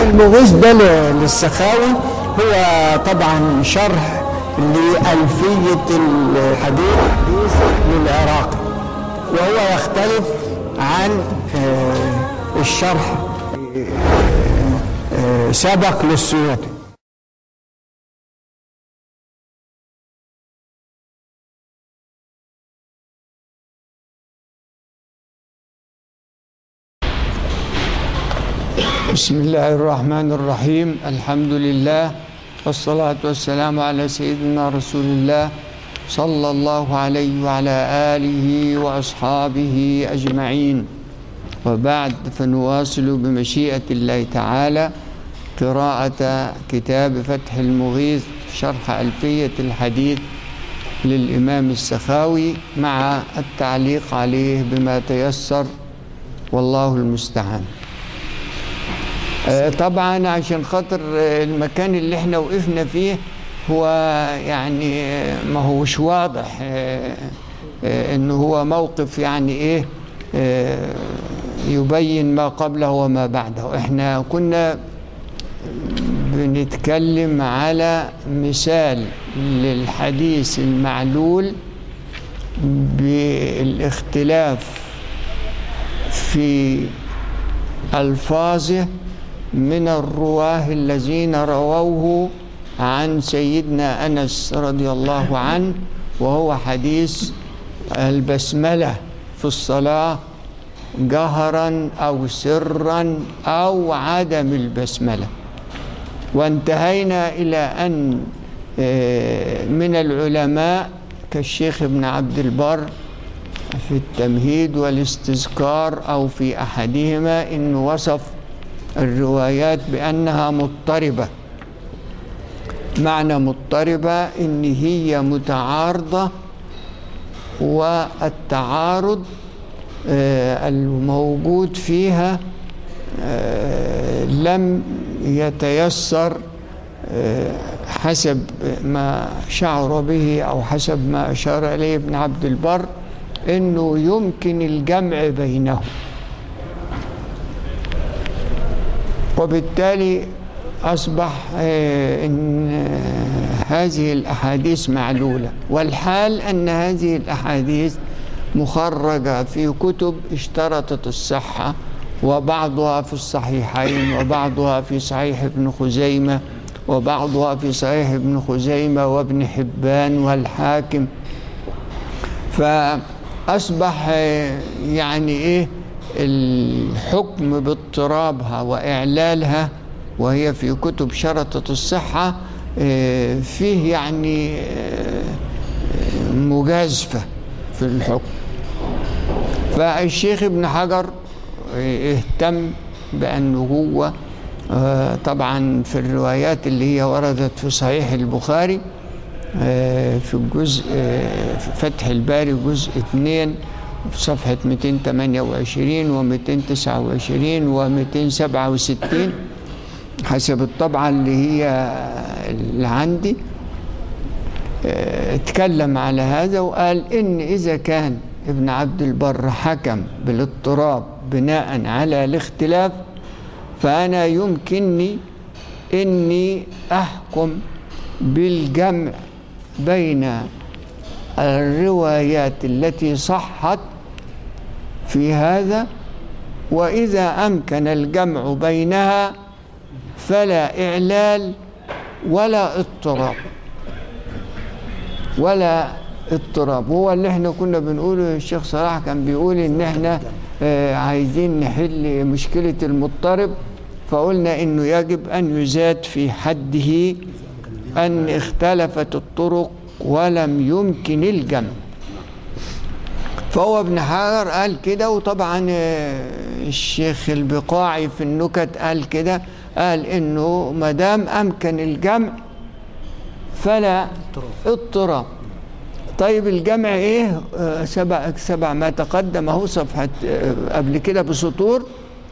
المغيث ده ل- للسخاوي هو طبعا شرح لألفية الحديث للعراقي وهو يختلف عن آه، الشرح آه، سبق للسيوطي بسم الله الرحمن الرحيم الحمد لله والصلاة والسلام على سيدنا رسول الله صلى الله عليه وعلى آله وأصحابه أجمعين وبعد فنواصل بمشيئة الله تعالى قراءة كتاب فتح المغيث شرح ألفية الحديث للإمام السخاوي مع التعليق عليه بما تيسر والله المستعان آه، طبعا عشان خاطر آه، المكان اللي احنا وقفنا فيه هو يعني آه، ما هوش واضح آه، آه، انه هو موقف يعني ايه آه، يبين ما قبله وما بعده احنا كنا بنتكلم على مثال للحديث المعلول بالاختلاف في ألفاظه من الرواه الذين رووه عن سيدنا أنس رضي الله عنه وهو حديث البسملة في الصلاة جهرا أو سرا أو عدم البسملة وانتهينا إلى أن آه، من العلماء كالشيخ ابن عبد البر في التمهيد والاستذكار أو في أحدهما إنه وصف الروايات بأنها مضطربة معنى مضطربة إن هي متعارضة والتعارض آه، الموجود فيها آه، لم يتيسر آه، حسب ما شعر به أو حسب ما أشار إليه ابن عبد البر انه يمكن الجمع بينهم وبالتالي اصبح آه، ان آه، هذه الاحاديث معلوله والحال ان هذه الاحاديث مخرجه في كتب اشترطت الصحه وبعضها في الصحيحين وبعضها في صحيح ابن خزيمه وبعضها في صحيح ابن خزيمه وابن حبان والحاكم فأصبح آه، يعني إيه الحكم باضطرابها وإعلالها وهي في كتب شرطة الصحة آه، فيه يعني آه، مجازفة في الحكم فالشيخ ابن حجر آه، اهتم بأنه هو آه، طبعا في الروايات اللي هي وردت في صحيح البخاري آه، في الجزء آه، في فتح الباري جزء 2 في صفحة 228 و 229 و 267 حسب الطبعة اللي هي اللي عندي آه، اتكلم على هذا وقال إن إذا كان ابن عبد البر حكم بالاضطراب بناء على الاختلاف فأنا يمكنني إني أحكم بالجمع بين الروايات التي صحت في هذا وإذا أمكن الجمع بينها فلا إعلال ولا اضطراب ولا اضطراب هو اللي احنا كنا بنقوله الشيخ صلاح كان بيقول ان احنا آه، عايزين نحل مشكلة المضطرب فقلنا انه يجب ان يزاد في حده ان اختلفت الطرق ولم يمكن الجمع فهو ابن حجر قال كده وطبعا آه، الشيخ البقاعي في النكت قال كده قال انه ما دام امكن الجمع فلا اضطراب طيب الجمع ايه آه، سبع سبع ما تقدم اهو صفحه آه، قبل كده بسطور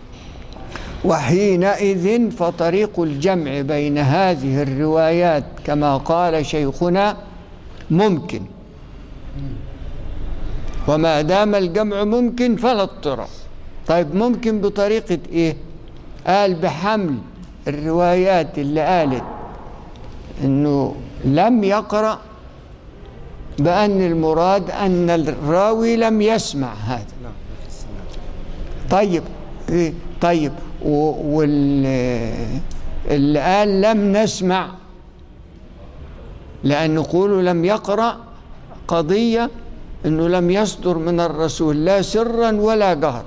وحينئذ فطريق الجمع بين هذه الروايات كما قال شيخنا ممكن وما دام الجمع ممكن فلا اضطراب طيب ممكن بطريقة ايه قال بحمل الروايات اللي قالت انه لم يقرأ بأن المراد أن الراوي لم يسمع هذا طيب إيه؟ طيب واللي قال لم نسمع لأن قولوا لم يقرأ قضية أنه لم يصدر من الرسول لا سرا ولا جهرا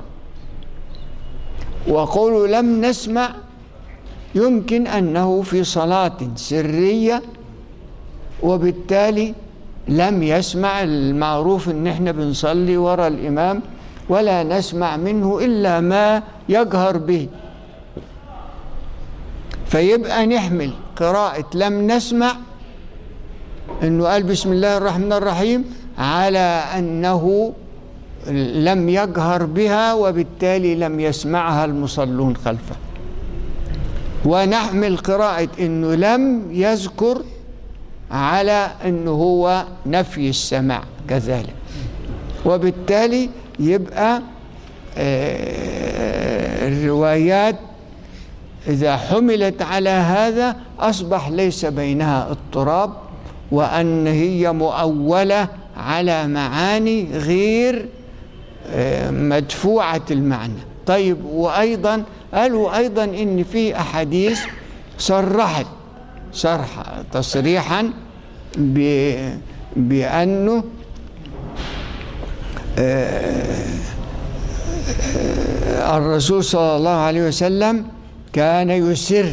وقولوا لم نسمع يمكن أنه في صلاة سرية وبالتالي لم يسمع المعروف ان احنا بنصلي ورا الامام ولا نسمع منه الا ما يجهر به فيبقى نحمل قراءة لم نسمع انه قال بسم الله الرحمن الرحيم على انه لم يجهر بها وبالتالي لم يسمعها المصلون خلفه ونحمل قراءة انه لم يذكر على انه هو نفي السماع كذلك وبالتالي يبقى الروايات إذا حملت على هذا أصبح ليس بينها اضطراب وأن هي مؤولة على معاني غير مدفوعة المعنى طيب وأيضا قالوا أيضا إن في أحاديث صرحت صرح تصريحا بأنه الرسول صلى الله عليه وسلم كان يسر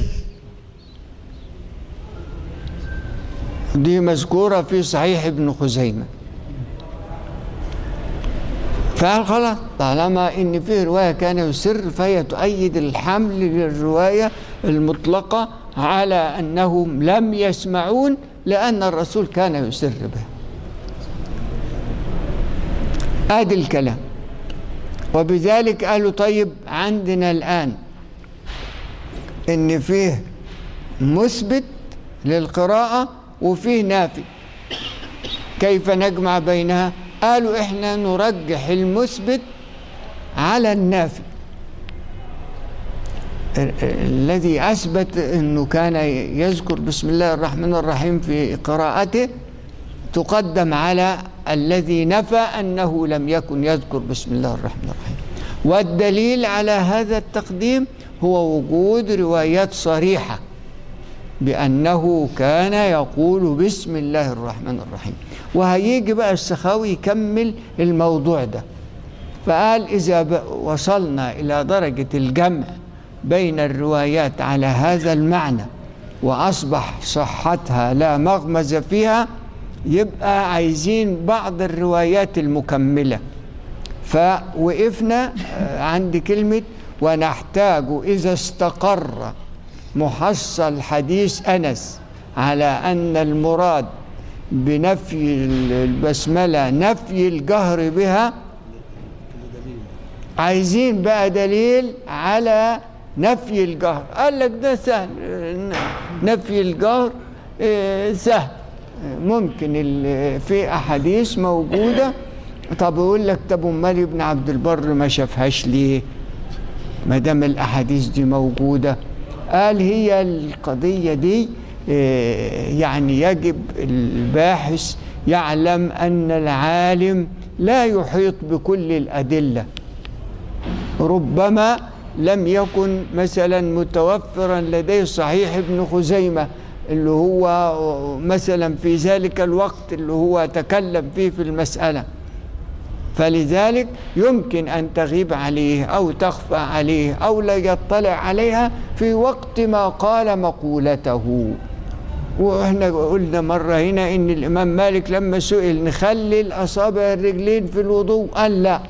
دي مذكورة في صحيح ابن خزيمة فقال خلاص طالما ان في رواية كان يسر فهي تؤيد الحمل للرواية المطلقة على أنهم لم يسمعون لأن الرسول كان يسر بها ادي الكلام وبذلك قالوا طيب عندنا الآن ان فيه مثبت للقراءة وفيه نافي كيف نجمع بينها قالوا احنا نرجح المثبت على النافي الذي أثبت أنه كان يذكر بسم الله الرحمن الرحيم في قراءته تقدم على الذي نفى أنه لم يكن يذكر بسم الله الرحمن الرحيم والدليل على هذا التقديم هو وجود روايات صريحة بأنه كان يقول بسم الله الرحمن الرحيم وهيجي بقى السخاوي يكمل الموضوع ده فقال إذا وصلنا إلى درجة الجمع بين الروايات على هذا المعنى وأصبح صحتها لا مغمز فيها يبقى عايزين بعض الروايات المكملة فوقفنا عند كلمة ونحتاج إذا استقر محصل حديث أنس على أن المراد بنفي البسملة نفي الجهر بها عايزين بقى دليل على نفي الجهر قال لك ده سهل نفي الجهر سهل ممكن في أحاديث موجودة طب يقول لك طب امال ابن عبد البر ما شافهاش ليه ما دام الاحاديث دي موجوده قال هي القضيه دي يعني يجب الباحث يعلم ان العالم لا يحيط بكل الادله ربما لم يكن مثلا متوفرا لديه صحيح ابن خزيمه اللي هو مثلا في ذلك الوقت اللي هو تكلم فيه في المساله فلذلك يمكن أن تغيب عليه أو تخفى عليه أو لا يطلع عليها في وقت ما قال مقولته واحنا قلنا مرة هنا إن الإمام مالك لما سئل نخلي الأصابع الرجلين في الوضوء قال لا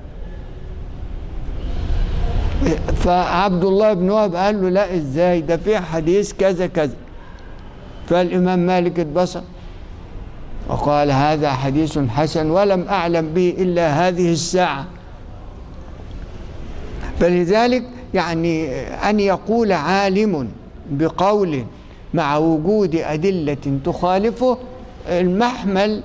فعبد الله بن وهب قال له لا ازاي ده في حديث كذا كذا فالإمام مالك اتبسط وقال هذا حديث حسن ولم أعلم به إلا هذه الساعة فلذلك يعني أن يقول عالم بقول مع وجود أدلة تخالفه المحمل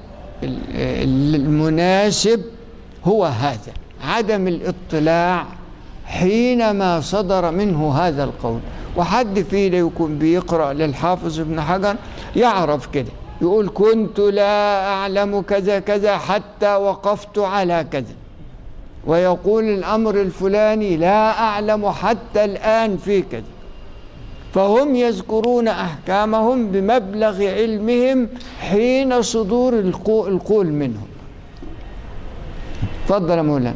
المناسب هو هذا عدم الاطلاع حينما صدر منه هذا القول وحد فينا يكون بيقرأ للحافظ ابن حجر يعرف كده يقول كنت لا أعلم كذا كذا حتى وقفت على كذا ويقول الأمر الفلاني لا أعلم حتى الآن في كذا فهم يذكرون أحكامهم بمبلغ علمهم حين صدور القو- القول منهم تفضل يا مولانا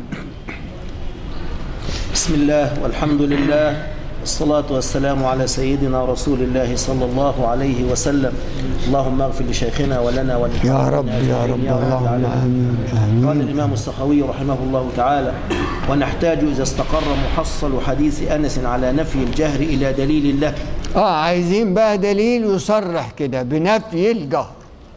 بسم الله والحمد لله والصلاة والسلام على سيدنا رسول الله صلى الله عليه وسلم اللهم اغفر لشيخنا ولنا ولشيخنا يا رب يا رب اللهم آمين قال آمين الإمام السخوي رحمه الله تعالى ونحتاج إذا استقر محصل حديث أنس على نفي الجهر إلى دليل له اه عايزين بقى دليل يصرح كده بنفي الجهر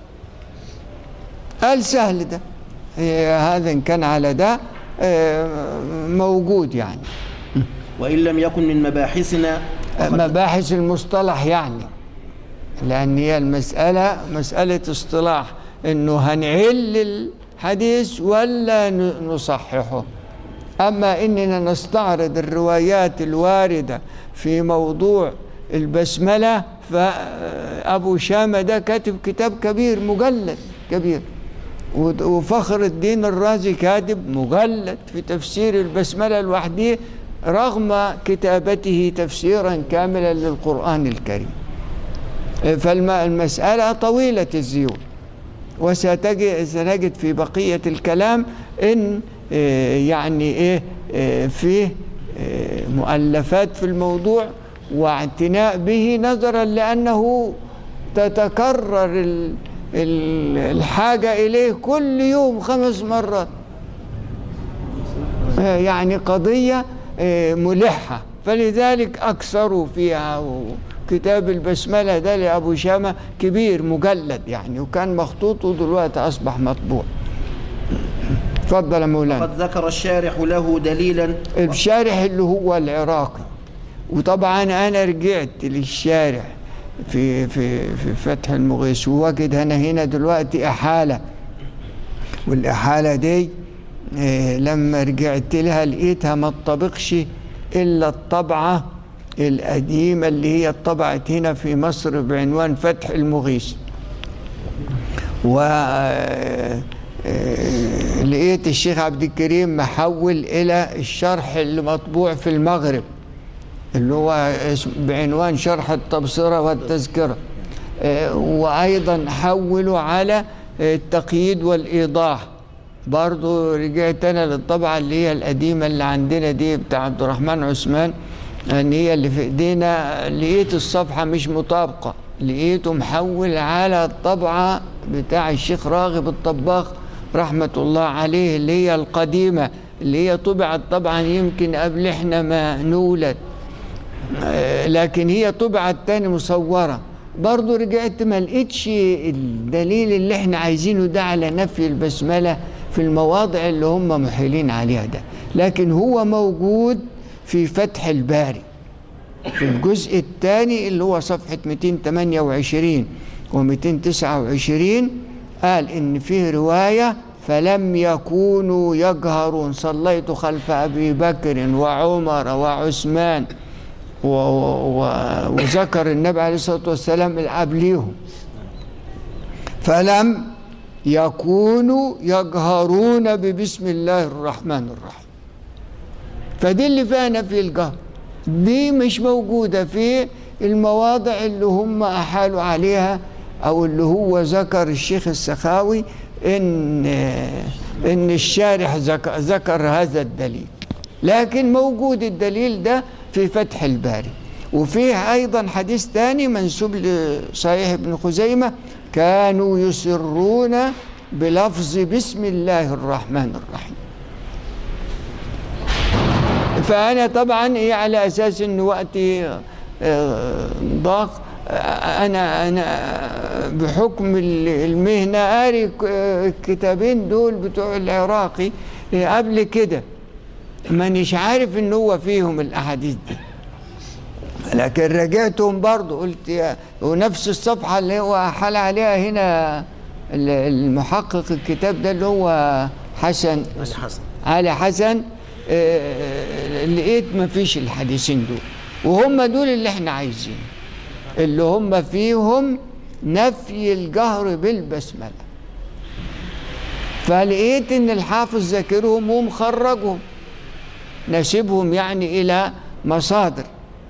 قال سهل ده إيه هذا ان كان على ده آه، موجود يعني وإن لم يكن من مباحثنا فقد- مباحث المصطلح يعني لأن هي المسألة مسألة اصطلاح إنه هنعل الحديث ولا ن- نصححه أما إننا نستعرض الروايات الواردة في موضوع البسملة فأبو شامة ده كاتب كتاب كبير مجلد كبير ود- وفخر الدين الرازي كاتب مجلد في تفسير البسملة لوحده رغم كتابته تفسيرا كاملا للقرآن الكريم فالمسألة طويلة الزيون وستجد سنجد في بقية الكلام إن آه، يعني إيه آه، فيه آه، مؤلفات في الموضوع واعتناء به نظرا لأنه تتكرر ال- ال- الحاجة إليه كل يوم خمس مرات آه، يعني قضية آه، ملحة فلذلك أكثروا فيها كتاب البسملة ده لأبو شامة كبير مجلد يعني وكان مخطوط ودلوقتي أصبح مطبوع تفضل يا مولانا قد ذكر الشارح له دليلا الشارح اللي هو العراقي وطبعا انا رجعت للشارح في في في فتح المغيث ووجد انا هنا دلوقتي احاله والاحاله دي آه، لما رجعت لها لقيتها ما تطبقش الا الطبعه القديمه اللي هي اتطبعت هنا في مصر بعنوان فتح المغيث و آه، آه، لقيت الشيخ عبد الكريم محول الى الشرح اللي مطبوع في المغرب اللي هو اسم- بعنوان شرح التبصرة والتذكرة آه، وأيضا حولوا على التقييد والإيضاح برضو رجعت أنا للطبعة اللي هي القديمة اللي عندنا دي بتاع عبد الرحمن عثمان ان هي اللي في ايدينا لقيت الصفحة مش مطابقة لقيته محول على الطبعة بتاع الشيخ راغب الطباخ رحمة الله عليه اللي هي القديمة اللي هي طبعت طبعا يمكن قبل احنا ما نولد آه، لكن هي طبعت تاني مصورة برضو رجعت ما لقيتش الدليل اللي احنا عايزينه ده على نفي البسملة في المواضع اللي هم محيلين عليها ده لكن هو موجود في فتح الباري في الجزء الثاني اللي هو صفحة 228 و 229 قال إن فيه رواية فلم يكونوا يجهرون صليت خلف أبي بكر وعمر وعثمان و- و- وذكر النبي عليه الصلاة والسلام قبليهم فلم يكونوا يجهرون ببسم الله الرحمن الرحيم فدي اللي فيها نفي الجهر دي مش موجودة في المواضع اللي هم أحالوا عليها أو اللي هو ذكر الشيخ السخاوي إن إن الشارح ذكر, ذكر هذا الدليل لكن موجود الدليل ده في فتح الباري وفيه أيضا حديث ثاني منسوب لصحيح ابن خزيمة كانوا يسرون بلفظ بسم الله الرحمن الرحيم فأنا طبعا إيه على أساس إن وقتي آه، ضاق آه، أنا أنا بحكم ال- المهنة قاري ك- آه، الكتابين دول بتوع العراقي آه، قبل كده مانيش عارف إن هو فيهم الأحاديث دي لكن راجعتهم برضه قلت يا ونفس الصفحة اللي هو حال عليها هنا ال- المحقق الكتاب ده اللي هو حسن حسن علي حسن آه، لقيت ما فيش الحديثين دول وهم دول اللي احنا عايزينه اللي هم فيهم نفي الجهر بالبسملة فلقيت ان الحافظ ذاكرهم ومخرجهم نسبهم يعني الى مصادر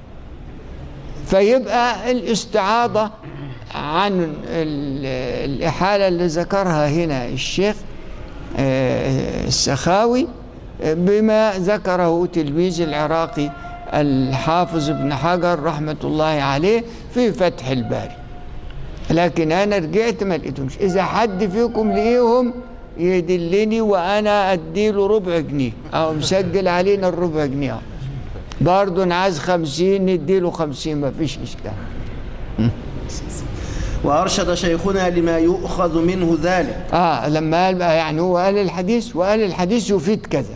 فيبقى الاستعاضة عن ال- الإحالة اللي ذكرها هنا الشيخ آه، السخاوي آه، بما ذكره تلميذ العراقي الحافظ ابن حجر رحمة الله عليه في فتح الباري لكن أنا رجعت ما لقيتهمش إذا حد فيكم لقيهم يدلني وأنا أديله ربع جنيه أو مسجل علينا الربع جنيه أهو. برضه أنا عايز خمسين نديله خمسين ما فيش إشكال وأرشد شيخنا لما يؤخذ منه ذلك اه لما قال بقى يعني هو قال الحديث وقال الحديث يفيد كذا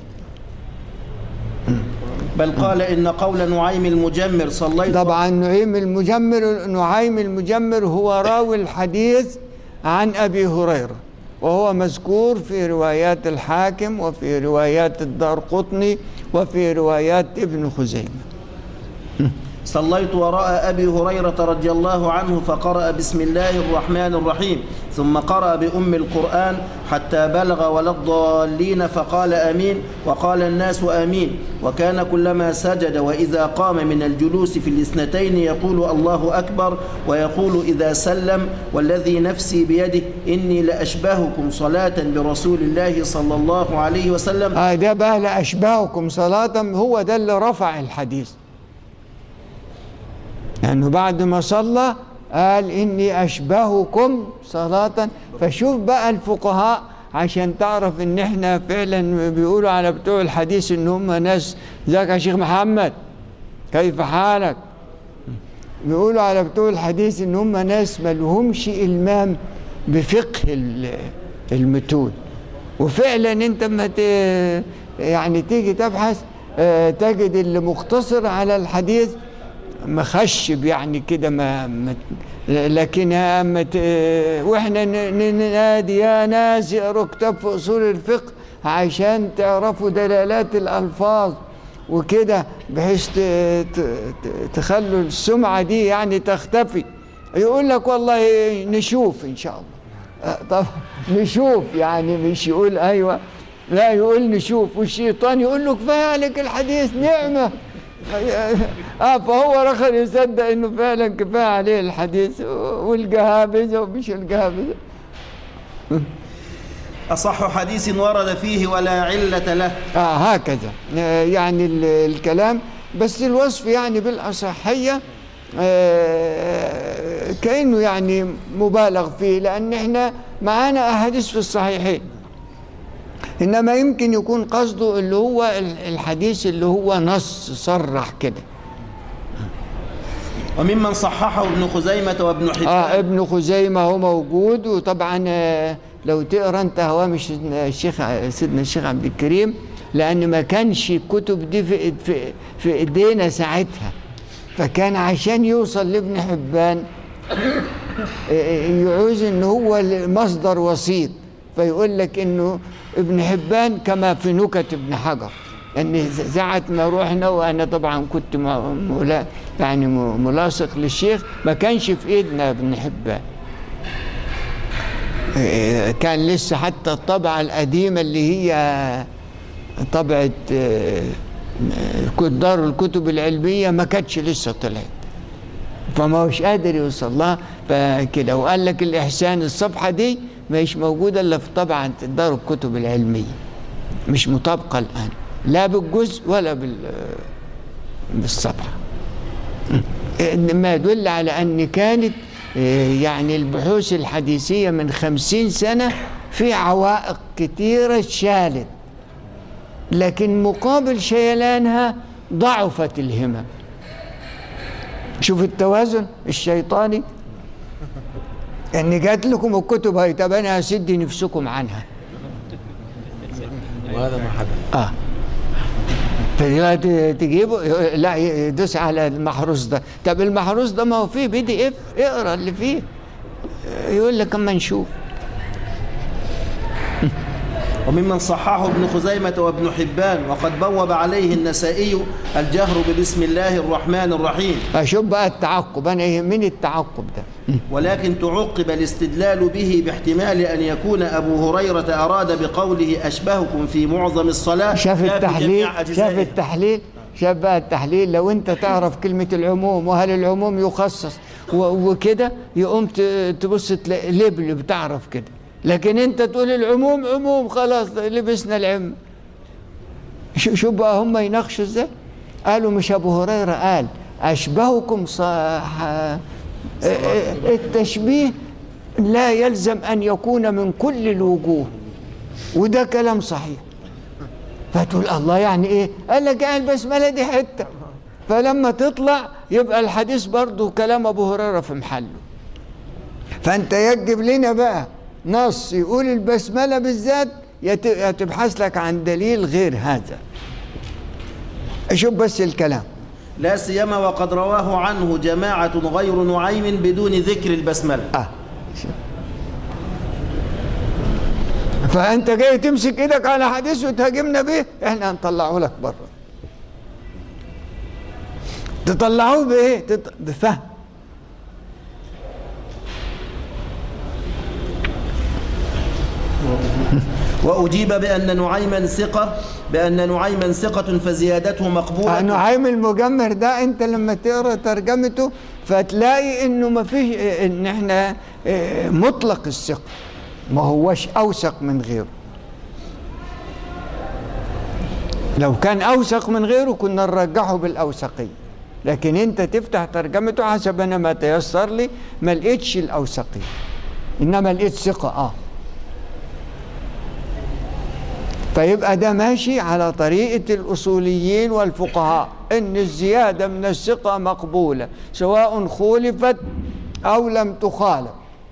بل قال إن قول نعيم المجمر صليت طبعا نعيم المجمر نعيم المجمر هو راوي الحديث عن ابي هريره وهو مذكور في روايات الحاكم وفي روايات الدار قطني وفي روايات ابن خزيمه صليت وراء أبي هريرة رضي الله عنه فقرأ بسم الله الرحمن الرحيم ثم قرأ بأم القرآن حتى بلغ ولا الضالين فقال آمين وقال الناس آمين وكان كلما سجد وإذا قام من الجلوس في الاثنتين يقول الله أكبر ويقول إذا سلم والذي نفسي بيده إني لأشبهكم صلاة برسول الله صلى الله عليه وسلم آه ده بقى لأشبهكم صلاة هو ده اللي رفع الحديث لأنه بعد ما صلى قال إني أشبهكم صلاة فشوف بقى الفقهاء عشان تعرف إن إحنا فعلا بيقولوا على بتوع الحديث إن هم ناس ذاك يا شيخ محمد كيف حالك؟ بيقولوا على بتوع الحديث إن هم ناس ما لهمش إلمام بفقه ال- المتون وفعلا أنت ما ت- يعني تيجي تبحث آه، تجد اللي مختصر على الحديث مخشب يعني كده ما, ما لكن اما ت- واحنا ن- ن- ننادي يا ناس اقروا كتاب في اصول الفقه عشان تعرفوا دلالات الالفاظ وكده بحيث ت- ت- ت- تخلوا السمعه دي يعني تختفي يقول لك والله نشوف ان شاء الله آه، طب نشوف يعني مش يقول ايوه لا يقول نشوف والشيطان يقول له كفايه عليك الحديث نعمه اه فهو رخر يصدق انه فعلا كفايه عليه الحديث والجهابذه ومش الجهابذه أصح حديث ورد فيه ولا علة له اه هكذا آه يعني ال- الكلام بس الوصف يعني بالاصحيه آه كانه يعني مبالغ فيه لان احنا معانا احاديث في الصحيحين انما يمكن يكون قصده اللي هو ال- الحديث اللي هو نص صرح كده وممن صححه ابن خزيمة وابن حبان اه ابن خزيمه هو موجود وطبعا آه، لو تقرا انت هوامش الشيخ سيدنا الشيخ عبد الكريم لان ما كانش الكتب دي في في في ايدينا ساعتها فكان عشان يوصل لابن حبان آه، يعوز ان هو مصدر وسيط فيقول لك انه ابن حبان كما في نكت ابن حجر ان ساعة ما رحنا وانا طبعا كنت م- ملا يعني م- ملاصق للشيخ ما كانش في ايدنا ابن حبان إيه، كان لسه حتى الطبعة القديمة اللي هي طبعة آه، آه، دار الكتب العلمية ما كانتش لسه طلعت فما هوش قادر يوصل لها فكده وقال لك الإحسان الصفحة دي مش موجودة إلا في طبعة دار الكتب العلمية مش مطابقة الآن لا بالجزء ولا بال بالصفحة ما يدل على أن كانت آه، يعني البحوث الحديثية من خمسين سنة في عوائق كتيرة شالت لكن مقابل شيلانها ضعفت الهمم شوف التوازن الشيطاني ان جات لكم الكتب هاي طب انا هسد نفسكم عنها وهذا ما حدث اه فدلوقتي تجيبه لا يدوس على المحروس ده طب المحروس ده ما هو فيه بي دي اف اقرا اللي فيه يقول لك اما نشوف وممن صححه ابن خزيمة وابن حبان وقد بوب عليه النسائي الجهر ببسم الله الرحمن الرحيم اشوف بقى التعقب انا يهمني التعقب ده ولكن تعقب الاستدلال به باحتمال أن يكون أبو هريرة أراد بقوله أشبهكم في معظم الصلاة شاف لا في التحليل جميع شاف أجزائها. التحليل شاف بقى التحليل لو انت تعرف كلمة العموم وهل العموم يخصص و- وكده يقوم ت- تبص تلاقي لبل بتعرف كده لكن انت تقول العموم عموم خلاص لبسنا العم شو شو بقى هم يناقشوا ازاي قالوا مش ابو هريرة قال اشبهكم صح التشبيه لا يلزم ان يكون من كل الوجوه وده كلام صحيح فتقول الله يعني ايه قال لك يعني البسمله دي حته فلما تطلع يبقى الحديث برضو كلام ابو هريره في محله فانت يجب لنا بقى نص يقول البسمله بالذات يت- يا تبحث لك عن دليل غير هذا شوف بس الكلام لا سيما وقد رواه عنه جماعة غير نعيم بدون ذكر البسملة اه فانت جاي تمسك ايدك على حديث وتهاجمنا بيه احنا هنطلعه لك بره تطلعوه بايه تط... بفهم وأجيب بأن نعيما ثقة بأن نعيما ثقة فزيادته مقبولة نعيم المجمر ده انت لما تقرا ترجمته فتلاقي انه ما فيش ان احنا اه، مطلق الثقه ما هوش اوثق من غيره لو كان اوثق من غيره كنا نرجحه بالاوثقيه لكن انت تفتح ترجمته حسب انا ما تيسر لي ما لقيتش الاوثقيه انما لقيت ثقه اه فيبقى ده ماشي على طريقة الأصوليين والفقهاء إن الزيادة من الثقة مقبولة سواء خولفت أو لم تخالف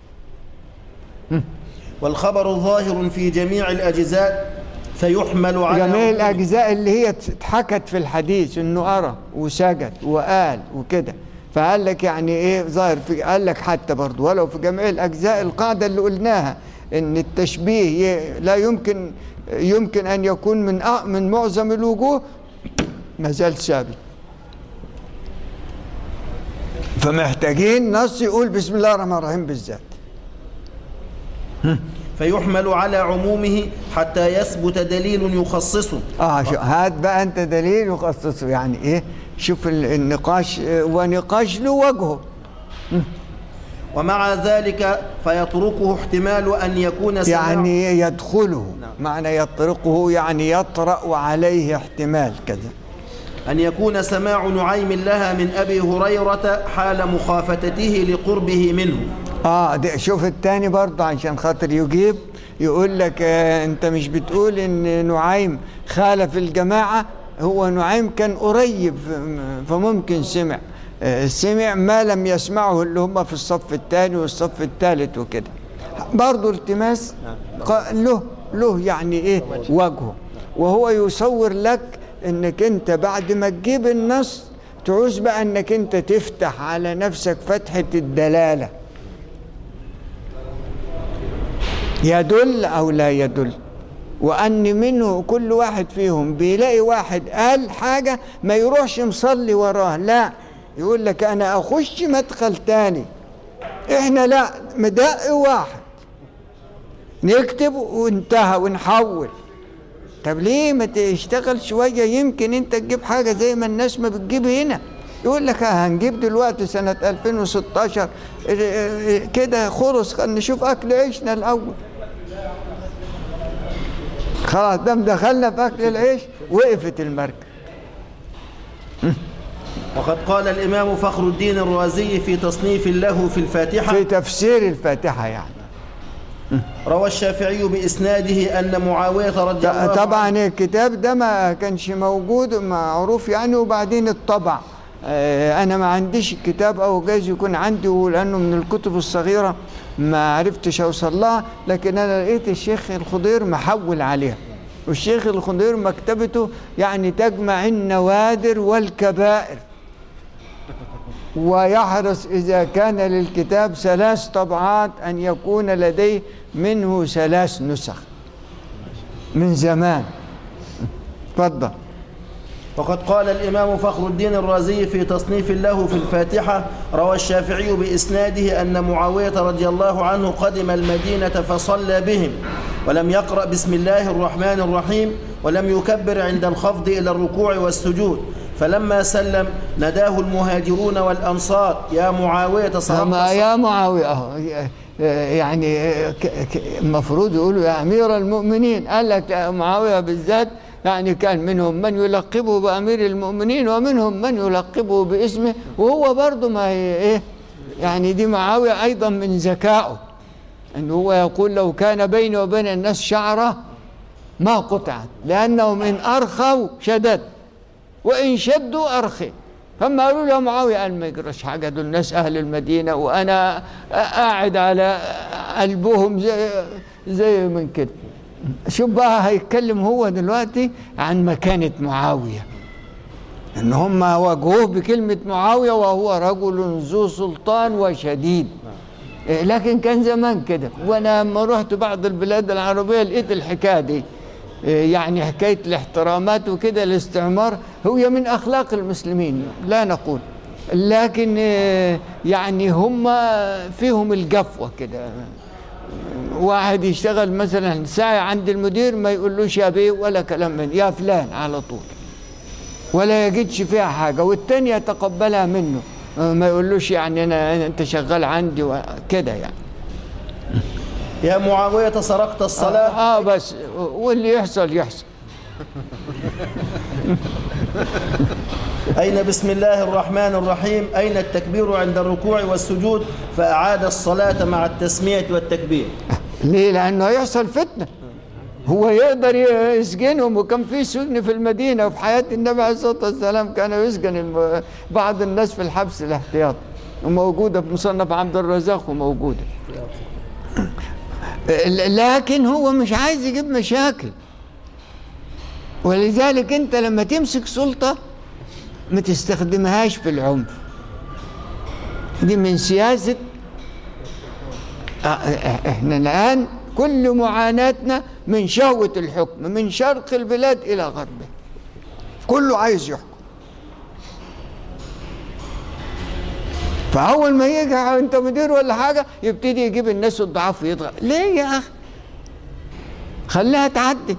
والخبر ظاهر في جميع الأجزاء فيحمل على جميع عمومه. الأجزاء اللي هي اتحكت في الحديث إنه أرى وسجد وقال وكده فقال لك يعني إيه ظاهر في قال لك حتى برضه ولو في جميع الأجزاء القاعدة اللي قلناها إن التشبيه ي- لا يمكن يمكن أن يكون من أ- من معظم الوجوه ما زال ثابت فمحتاجين نص يقول بسم الله الرحمن الرحيم بالذات فيحمل على عمومه حتى يثبت دليل يخصصه اه شو هات بقى انت دليل يخصصه يعني ايه شوف ال- النقاش آه، ونقاش له وجهه ومع ذلك فيتركه احتمال أن يكون سماع يعني يدخله معنى يطرقه يعني يطرأ عليه احتمال كذا أن يكون سماع نعيم لها من أبي هريرة حال مخافتته لقربه منه اه ده شوف التاني برضه عشان خاطر يجيب يقول لك آه انت مش بتقول ان نعيم خالف الجماعه هو نعيم كان قريب ف- فممكن سمع آه سمع ما لم يسمعه اللي هم في الصف الثاني والصف الثالث وكده برضه التماس ق- له له يعني ايه وجهه وهو يصور لك انك انت بعد ما تجيب النص تعوز بقى انك انت تفتح على نفسك فتحه الدلاله يدل او لا يدل وان منه كل واحد فيهم بيلاقي واحد قال حاجه ما يروحش مصلي وراه لا يقول لك انا اخش مدخل تاني احنا لا مدق واحد نكتب وانتهى ونحول طب ليه ما تشتغل شويه يمكن انت تجيب حاجه زي ما الناس ما بتجيب هنا يقول لك ها هنجيب دلوقتي سنة 2016 اه، اه، كده خلص خل نشوف أكل عيشنا الأول خلاص دام دخلنا في أكل العيش وقفت المركب وقد قال الإمام فخر الدين الرازي في تصنيف له في الفاتحة في تفسير الفاتحة يعني روى الشافعي بإسناده أن معاوية رضي الله عنه طبعا الكتاب ده ما كانش موجود معروف يعني وبعدين الطبع آه، انا ما عنديش الكتاب او جايز يكون عندي لانه من الكتب الصغيره ما عرفتش اوصل لها لكن انا لقيت الشيخ الخضير محول عليها والشيخ الخضير مكتبته يعني تجمع النوادر والكبائر ويحرص إذا كان للكتاب ثلاث طبعات أن يكون لديه منه ثلاث نسخ من زمان اتفضل وقد قال الإمام فخر الدين الرازي في تصنيف له في الفاتحة روى الشافعي بإسناده أن معاوية رضي الله عنه قدم المدينة فصلى بهم ولم يقرأ بسم الله الرحمن الرحيم ولم يكبر عند الخفض إلى الركوع والسجود فلما سلم نداه المهاجرون والأنصار يا معاوية أما صرفت يا معاوية أهو، يعني ك- ك- المفروض يقولوا يا أمير المؤمنين قال لك يا معاوية بالذات يعني كان منهم من يلقبه بأمير المؤمنين ومنهم من يلقبه باسمه وهو برضه ما هي إيه يعني دي معاوية أيضا من ذكائه أنه هو يقول لو كان بيني وبين الناس شعرة ما قطعت لأنهم إن أرخوا شدد وإن شدوا أرخي فما قالوا له يا معاوية قال ما يجراش حاجة دول ناس أهل المدينة وأنا قاعد على قلبهم زي, زي من كده شوف بقى هيتكلم هو دلوقتي عن مكانة معاوية ان هم واجهوه بكلمة معاوية وهو رجل ذو سلطان وشديد إيه، لكن كان زمان كده وانا لما رحت بعض البلاد العربية لقيت الحكاية دي إيه، يعني حكاية الاحترامات وكده الاستعمار هي من أخلاق المسلمين لا نقول لكن إيه، يعني هم فيهم الجفوة كده واحد يشتغل مثلا ساعة عند المدير ما يقولوش يا بيه ولا كلام من يا فلان على طول ولا يجدش فيها حاجة والتاني يتقبلها منه آه، ما يقولوش يعني أنا انت شغال عندي وكده يعني يا معاوية سرقت الصلاة اه بس واللي يحصل يحصل أين بسم الله الرحمن الرحيم أين التكبير عند الركوع والسجود فأعاد الصلاة مع التسمية والتكبير ليه لانه هيحصل فتنه هو يقدر يسجنهم وكان في سجن في المدينه وفي حياه النبي عليه الصلاه والسلام كان يسجن الم- بعض الناس في الحبس الاحتياطي وموجوده في مصنف عبد الرزاق وموجوده لكن هو مش عايز يجيب مشاكل ولذلك انت لما تمسك سلطه ما تستخدمهاش في العنف دي من سياسه آه، آه، احنا الان كل معاناتنا من شهوة الحكم من شرق البلاد إلى غربها كله عايز يحكم فأول ما يجي أنت مدير ولا حاجة يبتدي يجيب الناس الضعاف ويضغط ليه يا أخي خليها تعدي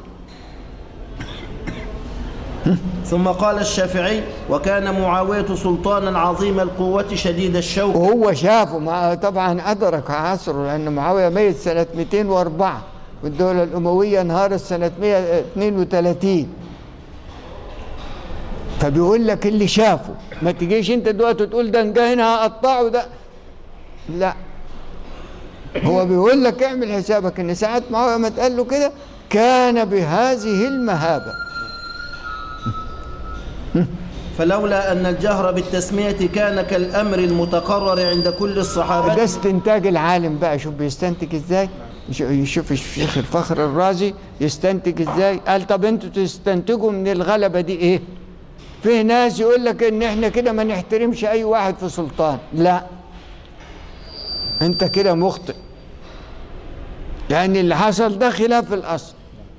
ثم قال الشافعي وكان معاوية سلطانا عظيم القوة شديد الشوك وهو شافه ما طبعا أدرك عصره لأن معاوية ميت سنة 204 والدولة الأموية انهارت سنة 132 فبيقول لك اللي شافه ما تجيش انت دلوقتي تقول ده انجا هنا هقطعه ده لا هو بيقول لك اعمل حسابك ان ساعة معاوية ما تقال له كده كان بهذه المهابة فلولا أن الجهر بالتسمية كان كالأمر المتقرر عند كل ده الصحابة استنتاج العالم بقى شوف بيستنتج ازاي يش- يشوف الشيخ الفخر الرازي يستنتج ازاي قال طب انتوا تستنتجوا من الغلبة دي ايه في ناس يقول لك ان احنا كده ما نحترمش اي واحد في سلطان لا انت كده مخطئ لان اللي حصل ده خلاف الاصل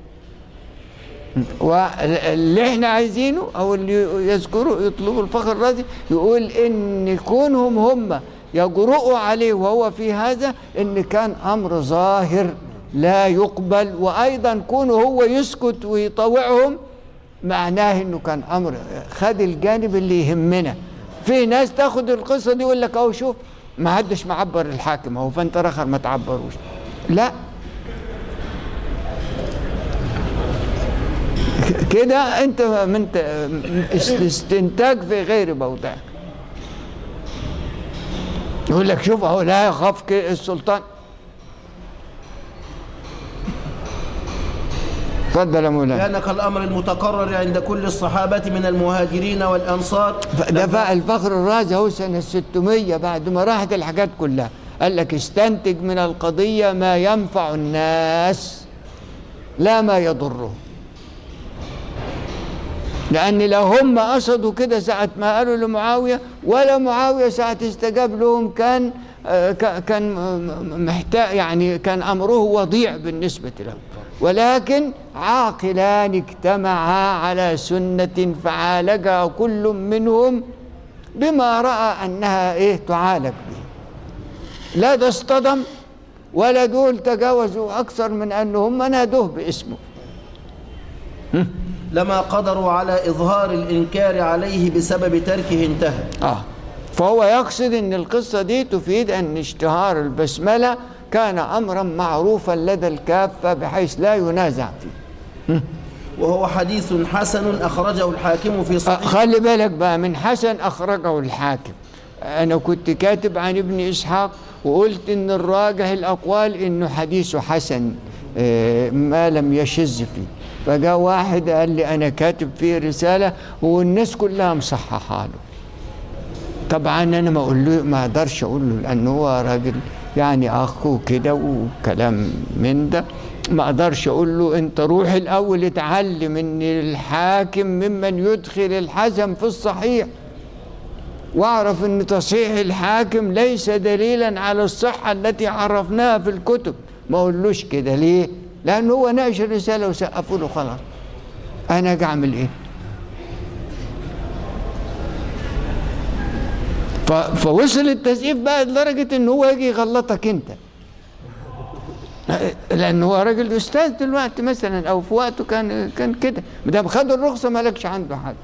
واللي احنا عايزينه او اللي يذكروا يطلبوا الفخر الرازي يقول ان كونهم هم يجرؤوا عليه وهو في هذا ان كان امر ظاهر لا يقبل وايضا كونه هو يسكت ويطوعهم معناه انه كان امر خد الجانب اللي يهمنا في ناس تاخد القصه دي يقول لك اهو شوف ما حدش معبر الحاكم اهو فانت رخر ما تعبروش لا كده انت من استنتاج في غير موضعك يقول لك شوف اهو لا يخاف ك- السلطان اتفضل يا مولانا كان كالأمر المتقرر عند كل الصحابة من المهاجرين والأنصار ده بقى الفخر الرازي هو سنة 600 بعد ما راحت الحاجات كلها قال لك استنتج من القضية ما ينفع الناس لا ما يضرهم لأن لو هم قصدوا كده ساعة ما قالوا لمعاوية ولا معاوية ساعة استجاب لهم كان آه، ك- كان محتاج يعني كان أمره وضيع بالنسبة لهم ولكن عاقلان اجتمعا على سنة فعالجها كل منهم بما رأى أنها إيه تعالج به لا ده اصطدم ولا دول تجاوزوا أكثر من أنهم نادوه باسمه لما قدروا على إظهار الإنكار عليه بسبب تركه انتهى آه فهو يقصد أن القصة دي تفيد أن اشتهار البسملة كان أمرا معروفا لدى الكافة بحيث لا ينازع فيه وهو حديث حسن أخرجه الحاكم في آه، صحيح خلي بالك بقى من حسن أخرجه الحاكم أنا كنت كاتب عن ابن إسحاق وقلت إن الراجح الأقوال إنه حديثه حسن آه، ما لم يشذ فيه فجاء واحد قال لي أنا كاتب فيه رسالة والناس كلها مصححة له طبعا أنا ما أقول له ما أقدرش أقول له لأنه هو راجل يعني أخ وكده وكلام من ده ما أقدرش أقول له أنت روح الأول اتعلم إن الحاكم ممن يدخل الحزم في الصحيح واعرف ان تصحيح الحاكم ليس دليلا على الصحه التي عرفناها في الكتب ما اقولوش كده ليه لانه هو ناقش الرساله وسقفوا له خلاص انا اجي اعمل ايه ف- فوصل التسقيف بقى لدرجه ان هو يجي يغلطك انت لان هو راجل استاذ دلوقتي مثلا او في وقته كان كان كده ما دام خد الرخصه مالكش عنده حاجه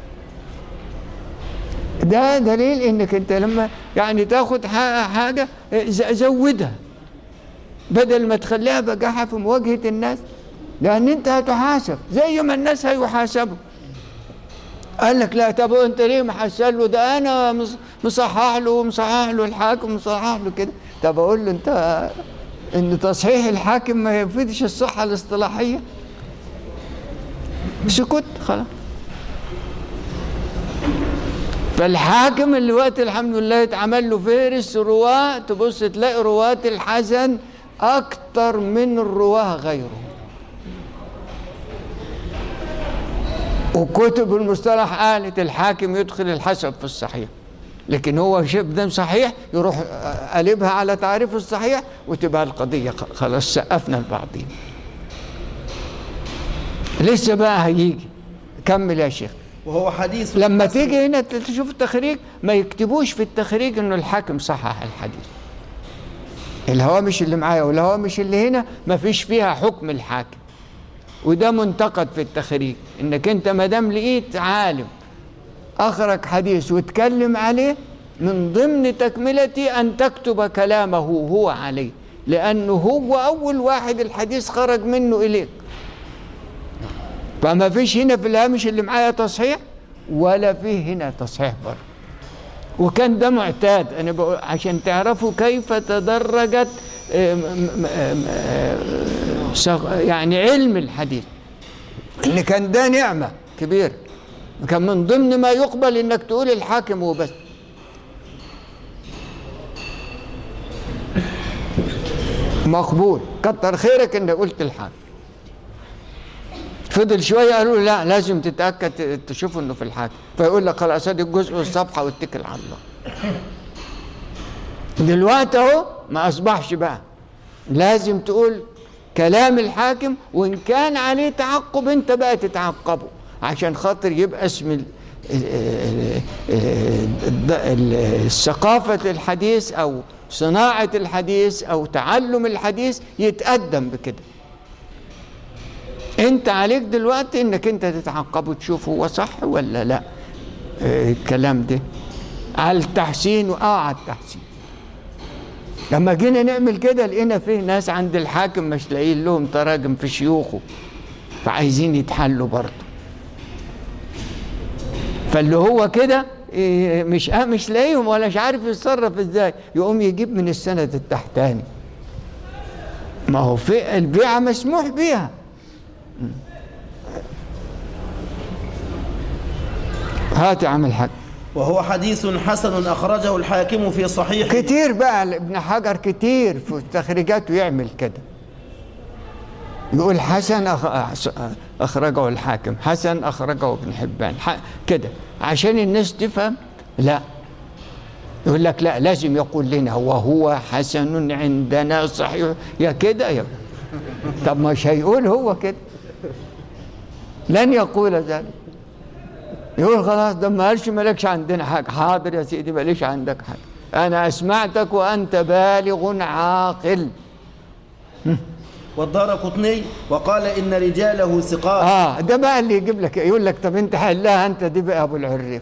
ده دليل انك انت لما يعني تاخد ح- حاجه ز- زودها بدل ما تخليها بجاحه في مواجهه الناس لان انت هتحاسب زي ما الناس هيحاسبوا قال لك لا طب انت ليه محسن له ده انا مص- مصحح له ومصحح له الحاكم مصحح له كده طب اقول له انت ان تصحيح الحاكم ما يفيدش الصحه الاصطلاحيه سكت خلاص فالحاكم اللي وقت الحمد لله اتعمل له فهرس رواه تبص تلاقي رواة الحسن أكتر من الرواه غيره وكتب المصطلح قالت الحاكم يدخل الحسن في الصحيح لكن هو شيء دام صحيح يروح قلبها على تعريف الصحيح وتبقى القضية خ- خلاص سقفنا لبعضين لسه بقى هيجي كمل يا شيخ وهو حديث لما حسن تيجي هنا تشوف التخريج ما يكتبوش في التخريج انه الحاكم صحح الحديث الهوامش اللي معايا والهوامش اللي هنا ما فيش فيها حكم الحاكم وده منتقد في التخريج انك انت ما دام لقيت عالم اخرج حديث واتكلم عليه من ضمن تكملتي ان تكتب كلامه هو عليه لانه هو اول واحد الحديث خرج منه اليك فما فيش هنا في الهامش اللي معايا تصحيح ولا فيه هنا تصحيح برضه وكان ده معتاد انا بقول عشان تعرفوا كيف تدرجت آه، م- م- م- آه، صغ- يعني علم الحديث ان كان ده نعمه كبيره كان من ضمن ما يقبل انك تقول الحاكم وبس مقبول كتر خيرك انك قلت الحاكم فضل شويه قالوا له لا لازم تتاكد تشوف انه في الحاكم فيقول لك خلاص ادي الجزء والصفحه واتكل على الله دلوقتي اهو ما اصبحش بقى لازم تقول كلام الحاكم وان كان عليه تعقب انت بقى تتعقبه عشان خاطر يبقى اسم ال- ال- ال- ال- ال- الثقافة الحديث أو صناعة الحديث أو تعلم الحديث يتقدم بكده انت عليك دلوقتي انك انت تتعقب وتشوف هو صح ولا لا اه، الكلام ده على التحسين واه على التحسين لما جينا نعمل كده لقينا فيه ناس عند الحاكم مش لاقيين لهم تراجم في شيوخه فعايزين يتحلوا برضه فاللي هو كده إيه، مش آه مش لاقيهم ولا مش عارف يتصرف ازاي يقوم يجيب من السند التحتاني ما هو في البيعه مسموح بيها هات يا عم الحاج وهو حديث حسن أخرجه الحاكم في صحيحه كتير بقى ابن حجر كتير في تخريجاته يعمل كده يقول حسن أخ- أخرجه الحاكم حسن أخرجه ابن حبان ح- كده عشان الناس تفهم لا يقول لك لا لازم يقول لنا وهو حسن عندنا صحيح يا كده يا طب مش هيقول هو كده لن يقول ذلك يقول خلاص ده ما قالش مالكش عندنا حاجه حاضر يا سيدي ماليش عندك حاجه انا اسمعتك وانت بالغ عاقل والدار قطني وقال إن رجاله ثقات اه ده بقى اللي يجيب لك يقول لك طب انت حلها انت دي بقى ابو العريف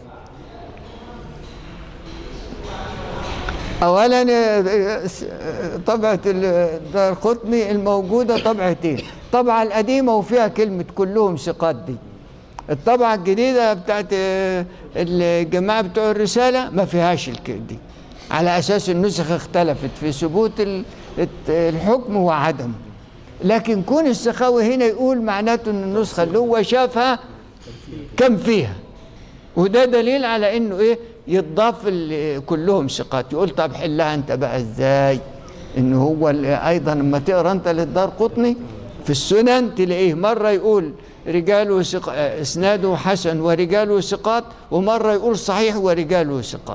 اولا آه، آه، طبعه الدار قطني الموجوده طبعتين الطبعه القديمه وفيها كلمه كلهم ثقات دي الطبعه الجديده بتاعت آه، الجماعه بتوع الرساله ما فيهاش الك- دي على اساس النسخ اختلفت في ثبوت ال- الت- الحكم وعدمه لكن كون السخاوي هنا يقول معناته ان النسخه اللي هو شافها كم فيها وده دليل على انه ايه يضاف ال- كلهم ثقات يقول طب حلها انت بقى ازاي ان هو ال- ايضا لما تقرا انت للدار قطني في السنن تلاقيه مره يقول رجاله ثق... اسناده حسن ورجاله ثقات ومره يقول صحيح ورجاله ثقات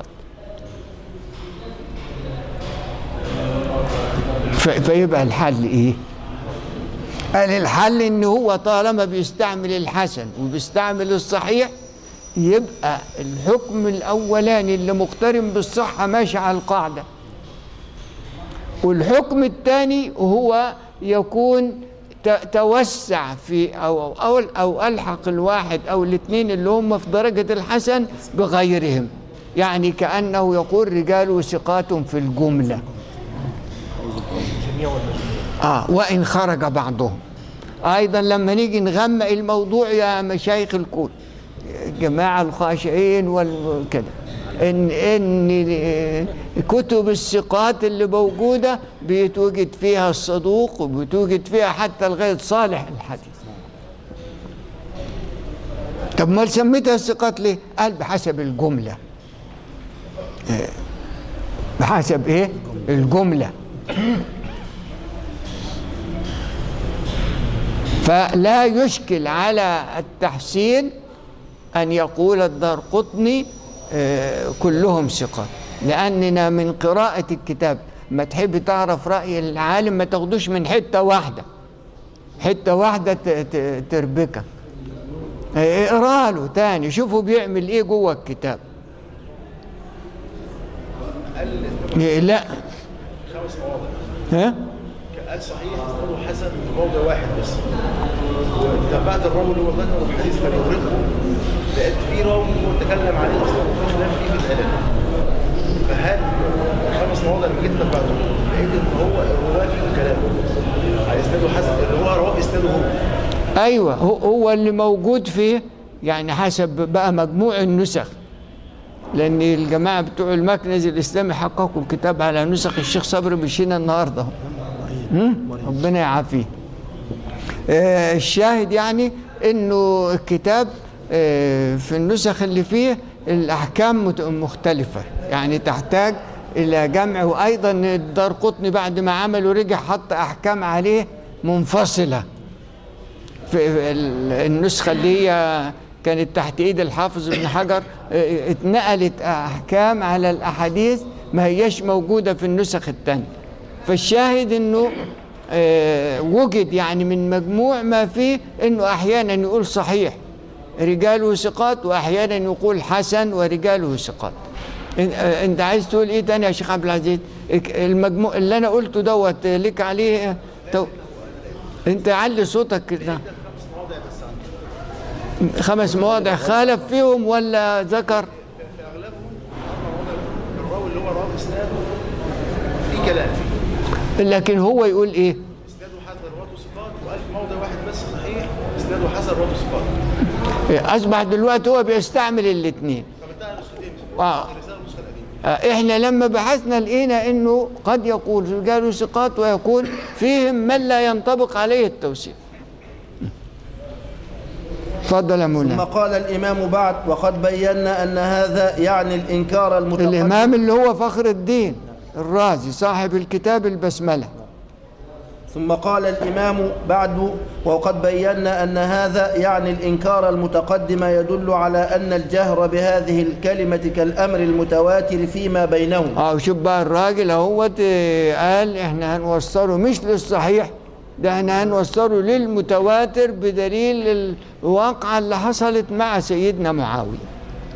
ف... فيبقى الحل ايه قال الحل ان هو طالما بيستعمل الحسن وبيستعمل الصحيح يبقى الحكم الاولاني اللي مقترن بالصحه ماشي على القاعده والحكم الثاني هو يكون ت- توسع في او او او الحق الواحد او الاثنين اللي هم في درجه الحسن بغيرهم يعني كانه يقول رجال ثقات في الجمله اه وان خرج بعضهم ايضا لما نيجي نغمق الموضوع يا مشايخ الكون جماعه الخاشعين والكده ان ان كتب الثقات اللي موجوده بيتوجد فيها الصدوق وبيتوجد فيها حتى لغايه صالح الحديث طب ما سميتها الثقات ليه؟ قال بحسب الجمله إيه، بحسب ايه؟ الجمله فلا يشكل على التحسين أن يقول الدار قطني كلهم ثقات لأننا من قراءة الكتاب ما تحب تعرف رأي العالم ما تاخدوش من حتة واحدة حتة واحدة ت- ت- تربكك آه، اقرا له تاني شوفوا بيعمل ايه جوه الكتاب إيه، لا خمس مواضع ها قال صحيح اسناده حسن في موضع واحد بس وتابعت الراوي اللي هو ذكره في الحديث فليغرقه لقيت في راوي هو تكلم عليه اصلا وفي خلاف فيه في الاداء فهل الخمس مواضع اللي جيت تابعته لقيت ان هو الرواه فيه كلام على اسناده حسن اللي هو رواه اسناده هو ايوه هو, هو اللي موجود فيه يعني حسب بقى مجموع النسخ لان الجماعه بتوع المكنز الاسلامي حققوا الكتاب على نسخ الشيخ صبري بشينا النهارده هم؟ ربنا يعافيه آه، الشاهد يعني انه الكتاب آه، في النسخ اللي فيه الاحكام مت- مختلفه يعني تحتاج الى جمع وايضا الدار قطني بعد ما عمله رجع حط احكام عليه منفصله في ال- النسخة اللي هي كانت تحت ايد الحافظ ابن حجر اه، اتنقلت احكام على الاحاديث ما هيش موجودة في النسخ التانية فالشاهد انه اه، وجد يعني من مجموع ما فيه انه احيانا يقول صحيح رجاله ثقات واحيانا يقول حسن ورجاله ثقات إن- اه، انت عايز تقول ايه تاني يا شيخ عبد العزيز اك- المجموع اللي انا قلته دوت اه، لك عليه اه، تو- انت علي صوتك كده خمس مواضع خالف فيهم ولا ذكر الراوي اللي هو رواه اسناده فيه كلام لكن هو يقول ايه اسناده حسن رواته ثقات وقال في موضع واحد بس صحيح اسناده حسن رواته ثقات اصبح دلوقتي هو بيستعمل الاثنين فبتاع نسختين آه. الرساله النسخه القديمه احنا لما بحثنا لقينا انه قد يقول رجال ثقات ويقول فيهم من لا ينطبق عليه التوثيق تفضل يا ثم مولانا قال الإمام بعد وقد بينا أن هذا يعني الإنكار المتقدم الامام اللي هو فخر الدين الرازي صاحب الكتاب البسمله ثم قال الإمام بعد وقد بينا أن هذا يعني الإنكار المتقدم يدل على أن الجهر بهذه الكلمة كالأمر المتواتر فيما بينهم اه شوف بقى الراجل اهوت آه، قال احنا هنوصله مش للصحيح ده احنا هنوصله للمتواتر بدليل الواقعة اللي حصلت مع سيدنا معاوية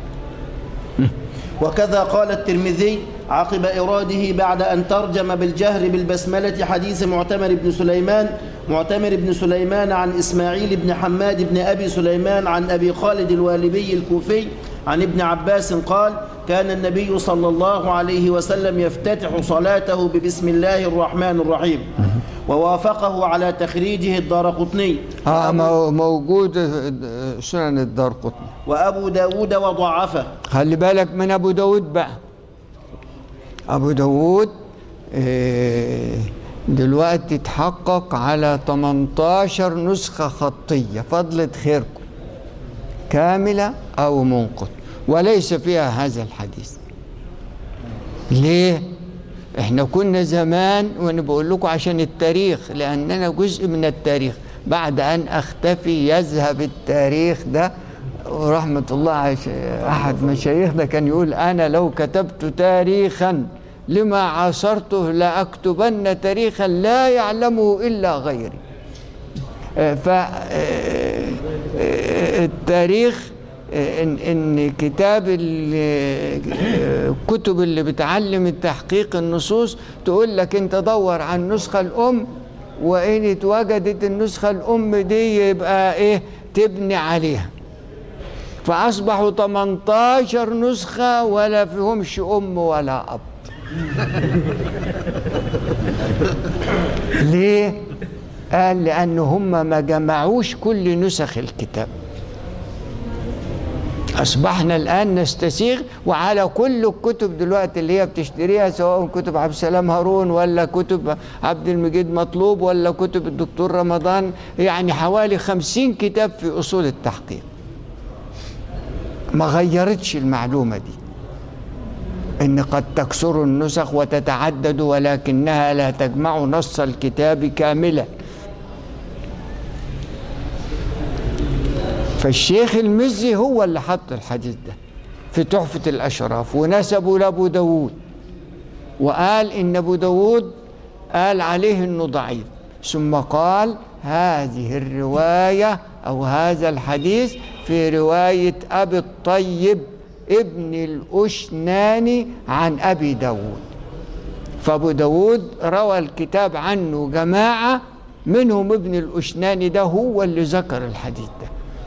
وكذا قال الترمذي عقب إراده بعد أن ترجم بالجهر بالبسملة حديث معتمر بن سليمان معتمر بن سليمان عن إسماعيل بن حماد بن أبي سليمان عن أبي خالد الوالبي الكوفي عن ابن عباس قال كان النبي صلى الله عليه وسلم يفتتح صلاته ببسم الله الرحمن الرحيم ووافقه على تخريجه الدارقطني اه مو- موجود آه، سنن الدار قطني وأبو داود وضعفه خلي بالك من ابو داود بقى ابو داود آه، دلوقتي اتحقق على 18 نسخة خطية فضلت خيركم كاملة أو منقط وليس فيها هذا الحديث ليه؟ احنا كنا زمان وانا بقول لكم عشان التاريخ لاننا جزء من التاريخ بعد ان اختفي يذهب التاريخ ده ورحمة الله على ش- احد مشايخنا كان يقول انا لو كتبت تاريخا لما عاصرته لاكتبن تاريخا لا يعلمه الا غيري فالتاريخ ان ان كتاب ال- الكتب اللي بتعلم التحقيق النصوص تقول لك انت دور عن النسخه الام وان اتوجدت النسخه الام دي يبقى ايه تبني عليها فاصبحوا 18 نسخه ولا فيهمش ام ولا اب ليه قال لأن هم ما جمعوش كل نسخ الكتاب أصبحنا الآن نستسيغ وعلى كل الكتب دلوقتي اللي هي بتشتريها سواء كتب عبد السلام هارون ولا كتب عبد المجيد مطلوب ولا كتب الدكتور رمضان يعني حوالي خمسين كتاب في أصول التحقيق ما غيرتش المعلومة دي إن قد تكسر النسخ وتتعدد ولكنها لا تجمع نص الكتاب كاملا فالشيخ المزي هو اللي حط الحديث ده في تحفة الأشراف ونسبه لأبو داود وقال إن أبو داود قال عليه إنه ضعيف ثم قال هذه الرواية أو هذا الحديث في رواية أبي الطيب ابن الأشناني عن أبي داود فأبو داود روى الكتاب عنه جماعة منهم ابن الأشناني ده هو اللي ذكر الحديث ده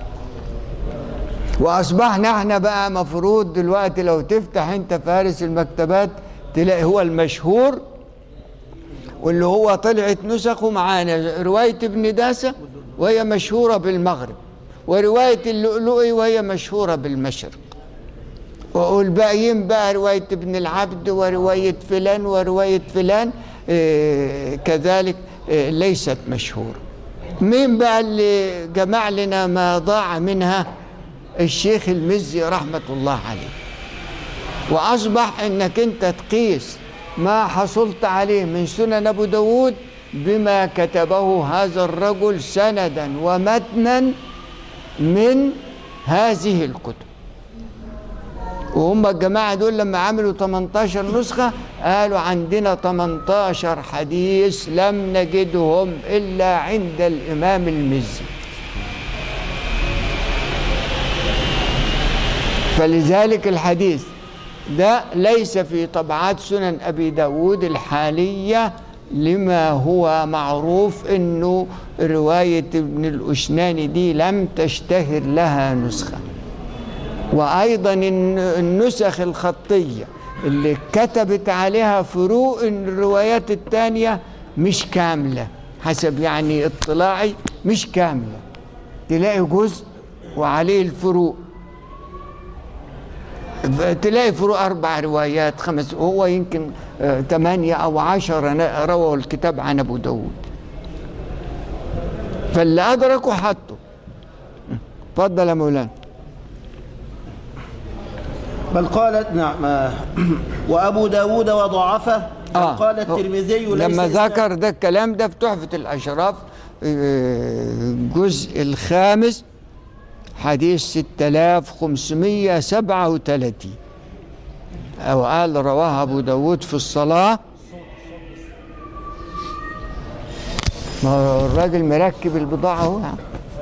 واصبحنا احنا بقى مفروض دلوقتي لو تفتح انت فارس المكتبات تلاقي هو المشهور واللي هو طلعت نسخه معانا روايه ابن داسه وهي مشهوره بالمغرب وروايه اللؤلؤي وهي مشهوره بالمشرق والباقيين بقى روايه ابن العبد وروايه فلان وروايه فلان اه كذلك اه ليست مشهوره مين بقى اللي جمع لنا ما ضاع منها الشيخ المزي رحمة الله عليه وأصبح أنك أنت تقيس ما حصلت عليه من سنن أبو داود بما كتبه هذا الرجل سندا ومتنا من هذه الكتب وهم الجماعة دول لما عملوا 18 نسخة قالوا عندنا 18 حديث لم نجدهم إلا عند الإمام المزي فلذلك الحديث ده ليس في طبعات سنن أبي داود الحالية لما هو معروف أنه رواية ابن الأشناني دي لم تشتهر لها نسخة وأيضا النسخ الخطية اللي كتبت عليها فروق الروايات الثانية مش كاملة حسب يعني اطلاعي مش كاملة تلاقي جزء وعليه الفروق تلاقي فروق أربع روايات خمس هو يمكن آه، ثمانية أو عشرة رووا الكتاب عن أبو داود فاللي أدركوا حطوا اتفضل يا مولانا بل قالت نعم آه، وأبو داود وضعفه بل آه. قال الترمذي ليس لما إسناد- ذكر ده الكلام ده في تحفة الأشراف آه، الجزء الخامس حديث 6537 أو قال رواه أبو داود في الصلاة ما هو الراجل مركب البضاعة اهو يا عم.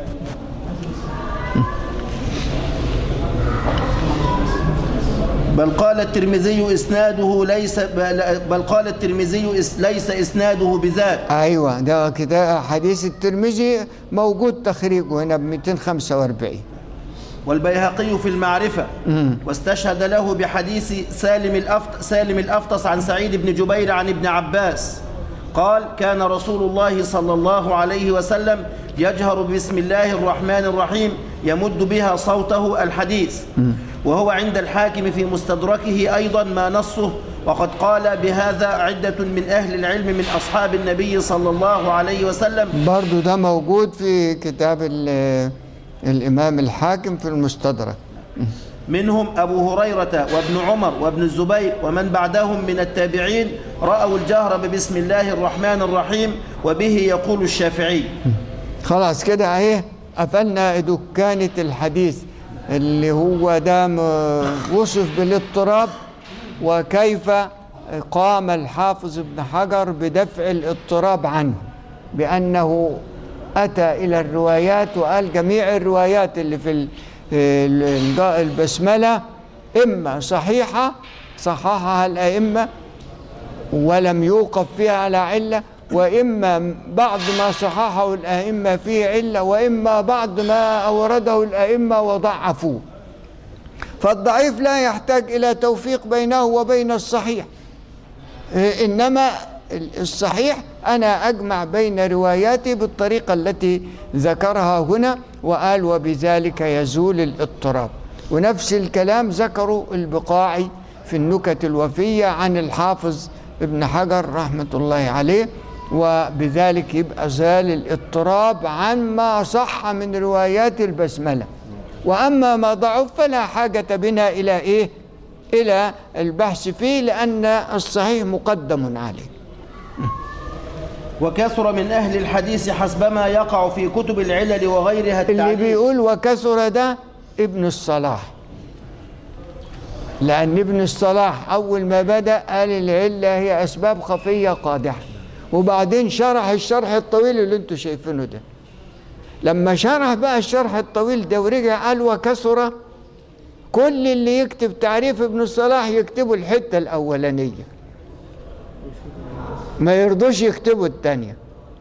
بل قال الترمذي إسناده ليس بل بل قال الترمذي إس- ليس إسناده بذاك ايوه ده كده حديث الترمذي موجود تخريجه هنا ب 245 والبيهقي في المعرفة واستشهد له بحديث سالم الأفت سالم الأفطس عن سعيد بن جبير عن ابن عباس قال كان رسول الله صلى الله عليه وسلم يجهر بسم الله الرحمن الرحيم يمد بها صوته الحديث وهو عند الحاكم في مستدركه أيضا ما نصه وقد قال بهذا عدة من أهل العلم من أصحاب النبي صلى الله عليه وسلم برضو ده موجود في كتاب ال- الامام الحاكم في المستدرك منهم أبو هريرة وابن عمر وابن الزبير ومن بعدهم من التابعين رأوا الجهر ببسم الله الرحمن الرحيم وبه يقول الشافعي خلاص كده اهي قفلنا دكانة الحديث اللي هو ده م- وصف بالاضطراب وكيف قام الحافظ ابن حجر بدفع الاضطراب عنه بأنه أتى إلى الروايات وقال جميع الروايات اللي في ال- ال- البسملة إما صحيحة صححها الأئمة ولم يوقف فيها على علة وإما بعض ما صححه الأئمة فيه علة وإما بعض ما أورده الأئمة وضعفوه فالضعيف لا يحتاج إلى توفيق بينه وبين الصحيح إيه، إنما الصحيح أنا أجمع بين رواياتي بالطريقة التي ذكرها هنا وقال وبذلك يزول الاضطراب ونفس الكلام ذكروا البقاعي في النكت الوفية عن الحافظ ابن حجر رحمة الله عليه وبذلك يبقى زال الاضطراب عما صح من روايات البسملة وأما ما ضعف فلا حاجة بنا إلى إيه إلى البحث فيه لأن الصحيح مقدم عليه وكثر من أهل الحديث حسبما يقع في كتب العلل وغيرها اللي التعليل بيقول وكثر ده ابن الصلاح لأن ابن الصلاح أول ما بدأ قال العلة هي أسباب خفية قادحة وبعدين شرح الشرح الطويل اللي انتوا شايفينه ده لما شرح بقى الشرح الطويل ده ورجع قال وكثر كل اللي يكتب تعريف ابن الصلاح يكتبوا الحتة الأولانية ما يرضوش يكتبوا الثانيه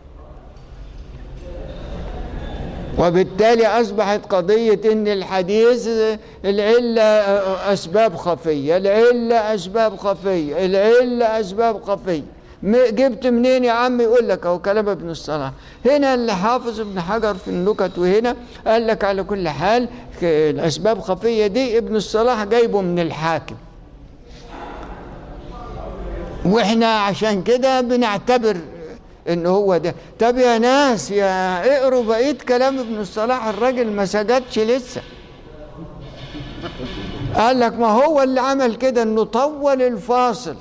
وبالتالي أصبحت قضية إن الحديث العلة أسباب خفية العلة أسباب خفية العلة أسباب خفية م- جبت منين يا عم يقول لك أهو كلام ابن الصلاح هنا اللي حافظ ابن حجر في النكت وهنا قال لك على كل حال ك- الأسباب خفية دي ابن الصلاح جايبه من الحاكم واحنا عشان كده بنعتبر ان هو ده طب يا ناس يا اقروا بقيه كلام ابن الصلاح الراجل ما سجدش لسه قال لك ما هو اللي عمل كده انه طول الفاصل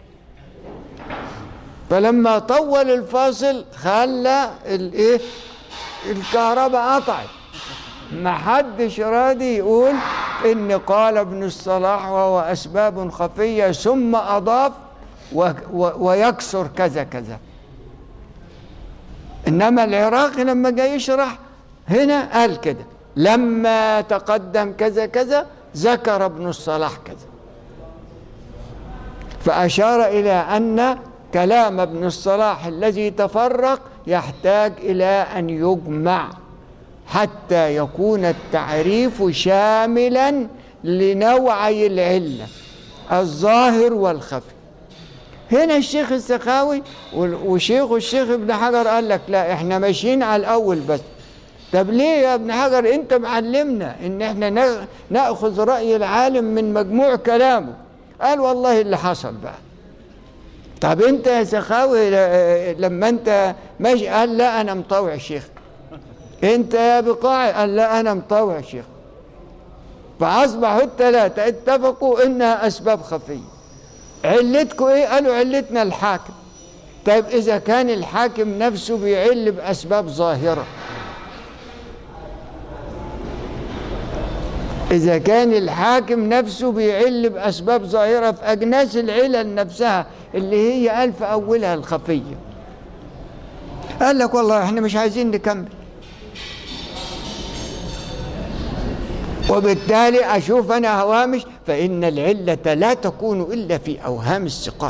فلما طول الفاصل خلى الايه الكهرباء قطعت ما حدش راضي يقول ان قال ابن الصلاح وهو اسباب خفيه ثم اضاف و و ويكسر كذا كذا انما العراقي لما جاي يشرح هنا قال كده لما تقدم كذا كذا ذكر ابن الصلاح كذا فاشار الى ان كلام ابن الصلاح الذي تفرق يحتاج الى ان يجمع حتى يكون التعريف شاملا لنوعي العله الظاهر والخفي هنا الشيخ السخاوي وشيخ الشيخ ابن حجر قال لك لا احنا ماشيين على الاول بس طب ليه يا ابن حجر انت معلمنا ان احنا نا- ناخذ راي العالم من مجموع كلامه قال والله اللي حصل بقى طب انت يا سخاوي ل- لما انت ماشي قال لا انا مطوع الشيخ انت يا بقاعي قال لا انا مطوع الشيخ فاصبحوا الثلاثه اتفقوا انها اسباب خفيه علتكم ايه قالوا علتنا الحاكم طيب اذا كان الحاكم نفسه بيعل باسباب ظاهره اذا كان الحاكم نفسه بيعل باسباب ظاهره في اجناس العلل نفسها اللي هي قال في اولها الخفيه قال لك والله احنا مش عايزين نكمل وبالتالي أشوف أنا هوامش فإن العلة لا تكون إلا في أوهام الثقات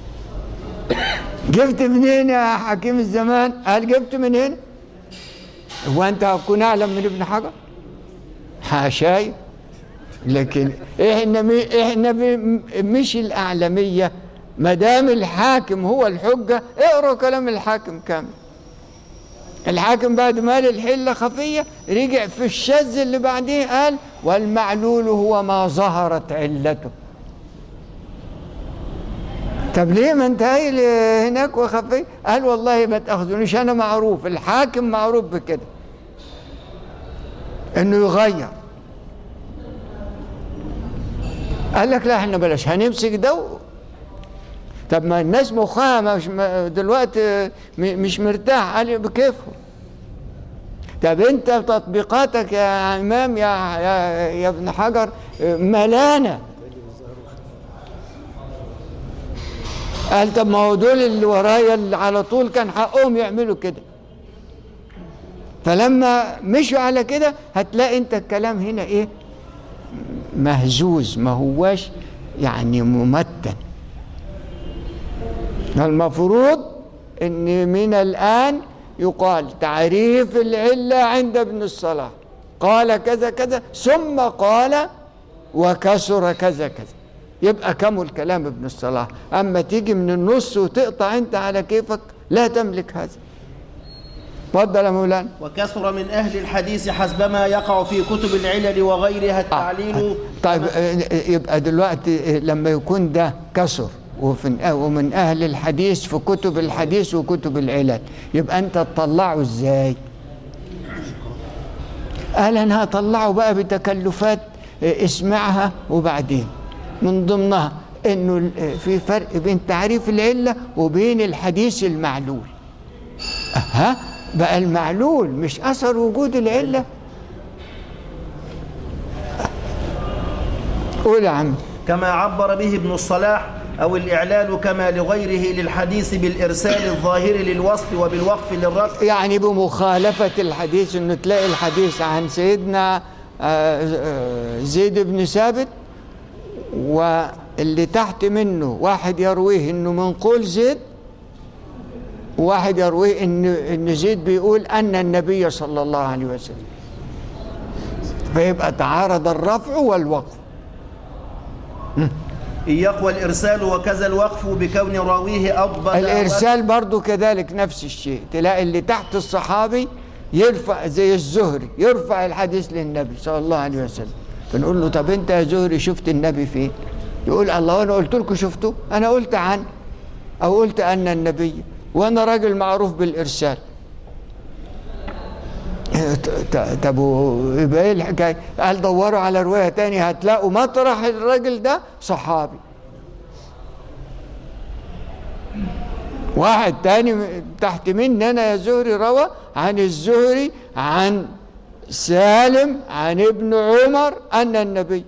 جبت منين يا حكيم الزمان قال جبت من هنا هو أنت هتكون أعلم من ابن حجر حاشاي لكن احنا مي احنا بي- مش الاعلميه ما دام الحاكم هو الحجه اقرا كلام الحاكم كامل الحاكم بعد ما قال الحله خفيه رجع في الشاذ اللي بعديه قال والمعلول هو ما ظهرت علته طب ليه ما انت قايل هناك وخفي قال والله ما تاخذونيش انا معروف الحاكم معروف بكده انه يغير قال لك لا احنا بلاش هنمسك ده و- طب ما الناس مخها مش م- دلوقتي م- مش مرتاح قال بكيفهم طب انت تطبيقاتك يا امام يا يا, يا ابن حجر ملانه قال طب ما هو دول اللي ورايا اللي على طول كان حقهم يعملوا كده فلما مشوا على كده هتلاقي انت الكلام هنا ايه مهزوز ما هواش يعني ممتن المفروض ان من الان يقال تعريف العله عند ابن الصلاح قال كذا كذا ثم قال وكسر كذا كذا يبقى كمل كلام ابن الصلاح اما تيجي من النص وتقطع انت على كيفك لا تملك هذا تفضل يا مولانا وكثر من أهل الحديث حسبما يقع في كتب العلل وغيرها التعليل طيب آه، يبقى دلوقتي آه، لما يكون ده كسر وفي ومن اهل الحديث في كتب الحديث وكتب العلل يبقى انت تطلعه ازاي قال انا هطلعه بقى بتكلفات آه، اسمعها وبعدين من ضمنها انه ال- آه، في فرق بين تعريف العله وبين الحديث المعلول ها بقى المعلول مش اثر وجود العله قول يا عم كما عبر به ابن الصلاح أو الإعلال كما لغيره للحديث بالإرسال الظاهر للوصف وبالوقف للرفع يعني بمخالفة الحديث انه تلاقي الحديث عن سيدنا آه، آه، زيد بن ثابت واللي تحت منه واحد يرويه انه منقول زيد وواحد يرويه ان ان زيد بيقول ان النبي صلى الله عليه وسلم فيبقى تعارض الرفع والوقف إن يقوى الإرسال وكذا الوقف بكون راويه أضبط الارسال برضو كذلك نفس الشيء تلاقي اللي تحت الصحابي يرفع زي الزهري يرفع الحديث للنبي صلى الله عليه وسلم فنقول له طب انت يا زهري شفت النبي فين يقول الله انا قلت لكم شفته انا قلت عن او قلت ان النبي وانا راجل معروف بالارسال ت- ت- طب و- يبقى ايه الحكايه؟ قال دوروا على روايه تانية هتلاقوا مطرح الراجل ده صحابي واحد تاني م- تحت مني انا يا زهري روى عن الزهري عن سالم عن ابن عمر ان النبي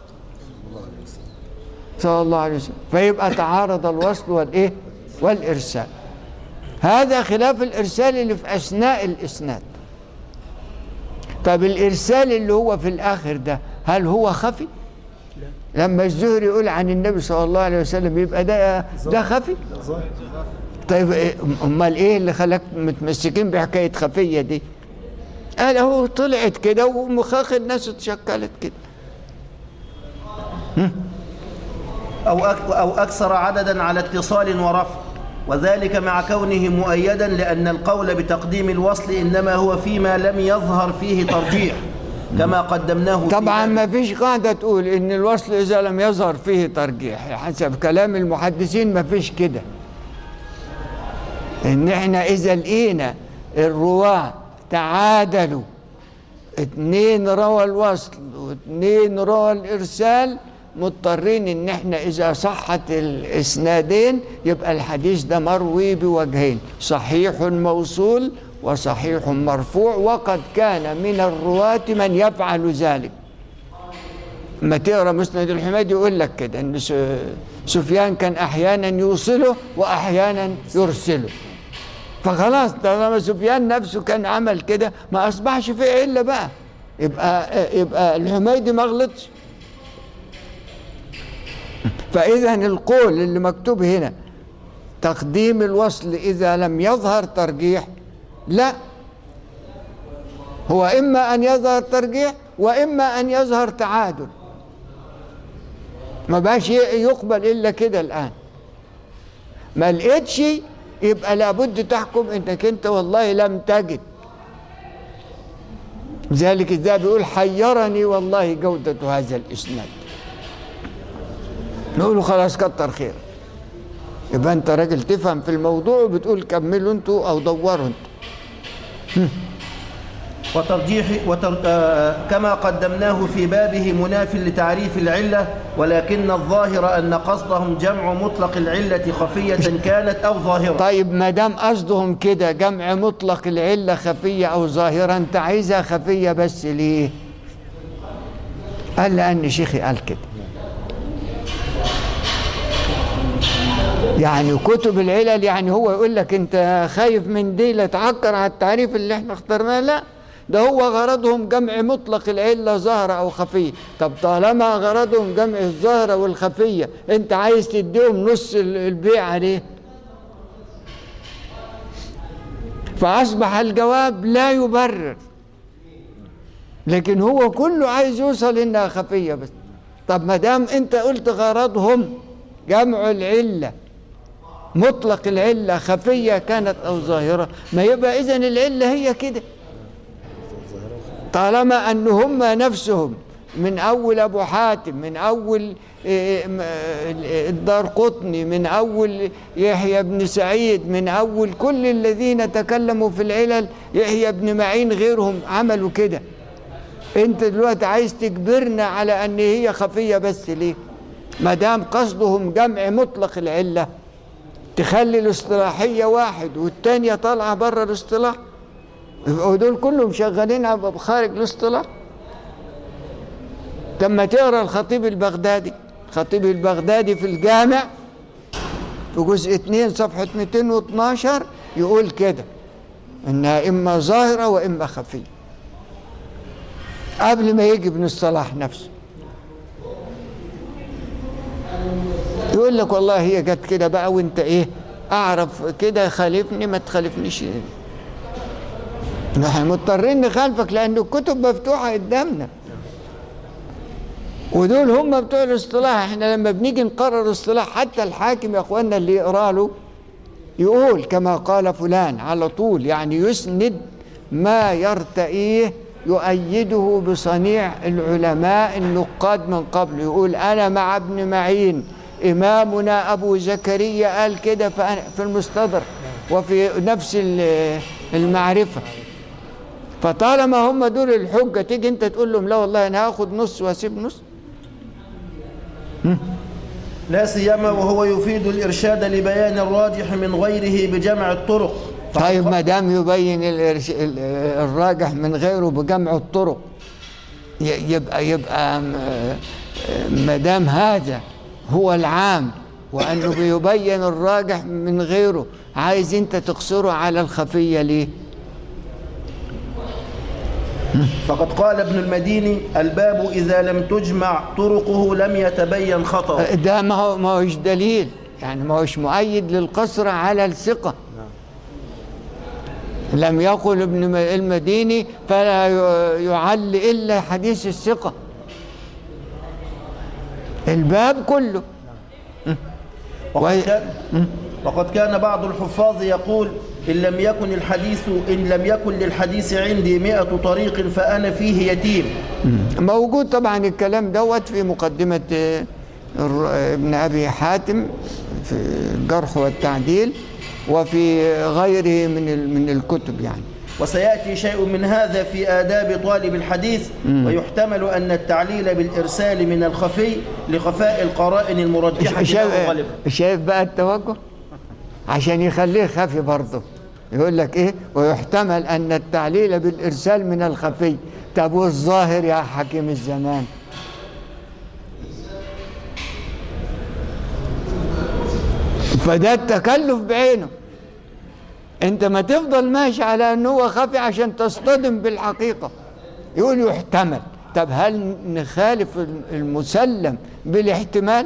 صلى الله عليه وسلم فيبقى تعارض الوصل والايه والارسال هذا خلاف الارسال اللي في اثناء الاسناد طب الارسال اللي هو في الاخر ده هل هو خفي لما الزهري يقول عن النبي صلى الله عليه وسلم يبقى ده ده خفي طيب إيه- امال ايه اللي خلاك متمسكين بحكايه خفيه دي قال اهو طلعت كده ومخاخ الناس اتشكلت كده أو, أك أو أكثر عددا على اتصال ورفع وذلك مع كونه مؤيدا لأن القول بتقديم الوصل إنما هو فيما لم يظهر فيه ترجيح كما قدمناه في طبعا ذلك. ما فيش قاعدة تقول ان الوصل اذا لم يظهر فيه ترجيح حسب كلام المحدثين ما فيش كده ان احنا اذا لقينا الرواة تعادلوا اتنين روى الوصل واتنين روى الارسال مضطرين ان احنا اذا صحت الاسنادين يبقى الحديث ده مروي بوجهين صحيح موصول وصحيح مرفوع وقد كان من الرواة من يفعل ذلك ما تقرا مسند الحميد يقول لك كده ان س- سفيان كان احيانا يوصله واحيانا يرسله فخلاص طالما سفيان نفسه كان عمل كده ما اصبحش فيه عله بقى يبقى يبقى الحميدي ما غلطش فاذا القول اللي مكتوب هنا تقديم الوصل اذا لم يظهر ترجيح لا هو اما ان يظهر ترجيح واما ان يظهر تعادل ما بقاش ي- يقبل الا كده الان ما لقيتش يبقى لابد تحكم انك انت والله لم تجد ذلك ازاي بيقول حيرني والله جودة هذا الاسناد نقول له خلاص كتر خير يبقى انت راجل تفهم في الموضوع وبتقول كملوا انتوا او دوروا انتوا وترجيح وتر... آه، كما قدمناه في بابه مناف لتعريف العلة ولكن الظاهر أن قصدهم جمع مطلق العلة خفية كانت أو ظاهرة طيب ما دام قصدهم كده جمع مطلق العله خفيه او ظاهره انت عايزها خفيه بس ليه؟ قال لان شيخي قال كده يعني كتب العلل يعني هو يقول لك انت خايف من دي لا تعكر على التعريف اللي احنا اخترناه لا ده هو غرضهم جمع مطلق العله ظاهره او خفيه طب طالما غرضهم جمع الظاهره والخفيه انت عايز تديهم نص ال- البيع عليه فأصبح الجواب لا يبرر لكن هو كله عايز يوصل إنها خفية بس طب ما دام أنت قلت غرضهم جمع العلة مطلق العلة خفية كانت أو ظاهرة ما يبقى إذن العلة هي كده طالما أن هم نفسهم من أول أبو حاتم من أول إيه، م- آه، الدار قطني من أول يحيى بن سعيد من أول كل الذين تكلموا في العلل يحيى بن معين غيرهم عملوا كده أنت دلوقتي عايز تجبرنا على أن هي خفية بس ليه ما دام قصدهم جمع مطلق العلة تخلي الاصطلاحية واحد والتانية طالعة بره الاصطلاح يبقوا دول كلهم شغالين على خارج الاصطلاح لما تقرا الخطيب البغدادي الخطيب البغدادي في الجامع في جزء 2 صفحة 212 يقول كده انها اما ظاهرة واما خفية قبل ما يجي ابن الصلاح نفسه يقول لك والله هي جت كده بقى وانت ايه اعرف كده خالفني ما تخالفنيش نحن مضطرين نخالفك لان الكتب مفتوحه قدامنا ودول هم بتوع الاصطلاح احنا لما بنيجي نقرر اصطلاح حتى الحاكم يا اخواننا اللي يقرا له يقول كما قال فلان على طول يعني يسند ما يرتئيه يؤيده بصنيع العلماء النقاد من قبل يقول انا مع ابن معين امامنا ابو زكريا قال كده فأنا- في المستدرك وفي نفس ال- المعرفه فطالما هم دول الحجه تيجي انت تقول لهم لا والله انا هاخد نص واسيب نص لا سيما وهو يفيد الإرشاد لبيان الراجح من غيره بجمع الطرق طيب ما دام يبين الإرش- ال- الراجح من غيره بجمع الطرق ي- يبقى يبقى م- ما دام هذا هو العام وانه بيبين الراجح من غيره عايز انت تقصره على الخفيه ليه؟ فقد قال ابن المديني الباب إذا لم تجمع طرقه لم يتبين خطأ ده ما هو ما هوش دليل يعني ما هوش مؤيد للقصر على الثقة لم يقل ابن م- المديني فلا ي- يعل إلا حديث الثقة الباب كله وقد وهي- كان, وقد كان بعض الحفاظ يقول إن لم يكن الحديث إن لم يكن للحديث عندي مئة طريق فأنا فيه يتيم موجود طبعا الكلام دوت في مقدمة آه، الر- ابن أبي حاتم في الجرح والتعديل وفي غيره من ال- من الكتب يعني وسيأتي شيء من هذا في آداب طالب الحديث ويحتمل أن التعليل بالإرسال من الخفي لخفاء القرائن المرجحة له شايف غالبا شايف بقى التوجه عشان يخليه خفي برضه يقول لك ايه ويحتمل ان التعليل بالارسال من الخفي طب والظاهر يا حكيم الزمان فده التكلف بعينه انت ما تفضل ماشي على انه هو خفي عشان تصطدم بالحقيقة يقول يحتمل طب هل نخالف المسلم بالاحتمال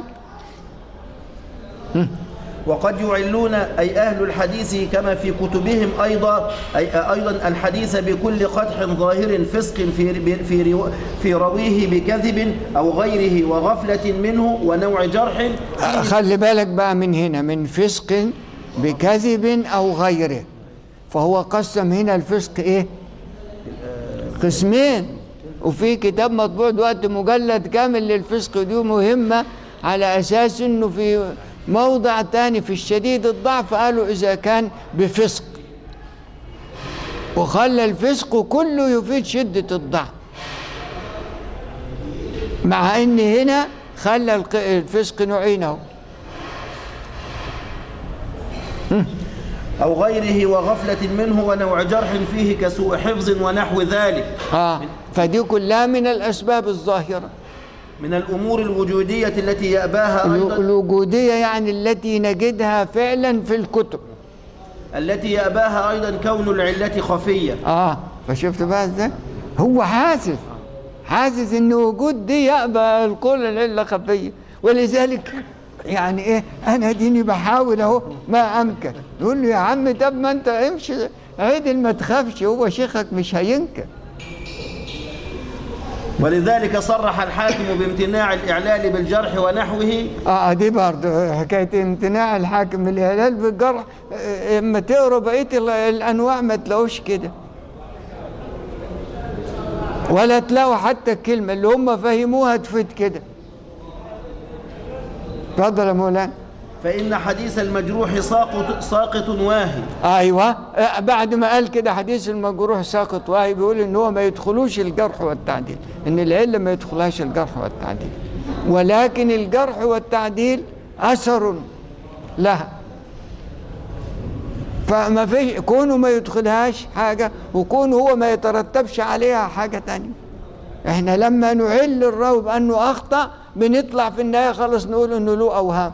وقد يعلون أي أهل الحديث كما في كتبهم أيضا أي أيضا الحديث بكل قدح ظاهر فسق في في رو- في رويه بكذب أو غيره وغفلة منه ونوع جرح خلي بالك بقى من هنا من فسق بكذب او غيره فهو قسم هنا الفسق ايه قسمين وفي كتاب مطبوع دلوقتي مجلد كامل للفسق دي مهمة على أساس إنه في موضع تاني في الشديد الضعف قالوا إذا كان بفسق وخلى الفسق كله يفيد شدة الضعف مع إن هنا خلى الق- الفسق نوعين أهو أو غيره وغفلة منه ونوع جرح فيه كسوء حفظ ونحو ذلك آه فدي كلها من الأسباب الظاهرة من الأمور الوجودية التي يأباها الو- أيضا الوجودية يعني التي نجدها فعلا في الكتب التي يأباها أيضا كون العلة خفية اه فشفت بقى ازاي هو حاسس حاسس ان وجود دي يأبى القول العلة خفية ولذلك يعني ايه انا ديني بحاول اهو ما امكن نقول له يا عم طب ما انت امشي عدل ما تخافش هو شيخك مش هينكر ولذلك صرح الحاكم بامتناع الإعلال بالجرح ونحوه اه دي برضه حكايه امتناع الحاكم من الاعلال بالجرح آه، اما تقرا بقيه ال- الانواع ما تلاقوش كده ولا تلاقوا حتى الكلمه اللي هم فهموها تفيد كده اتفضل يا مولانا فإن حديث المجروح ساقط, ساقط واهي ايوه آه، بعد ما قال كده حديث المجروح ساقط واهي بيقول ان هو ما يدخلوش الجرح والتعديل ان العله ما يدخلهاش الجرح والتعديل ولكن الجرح والتعديل اثر لها فما فيش كونه ما يدخلهاش حاجه وكونه هو ما يترتبش عليها حاجه تانية احنا لما نعل الراوي بانه اخطا بنطلع في النهايه خالص نقول انه له اوهام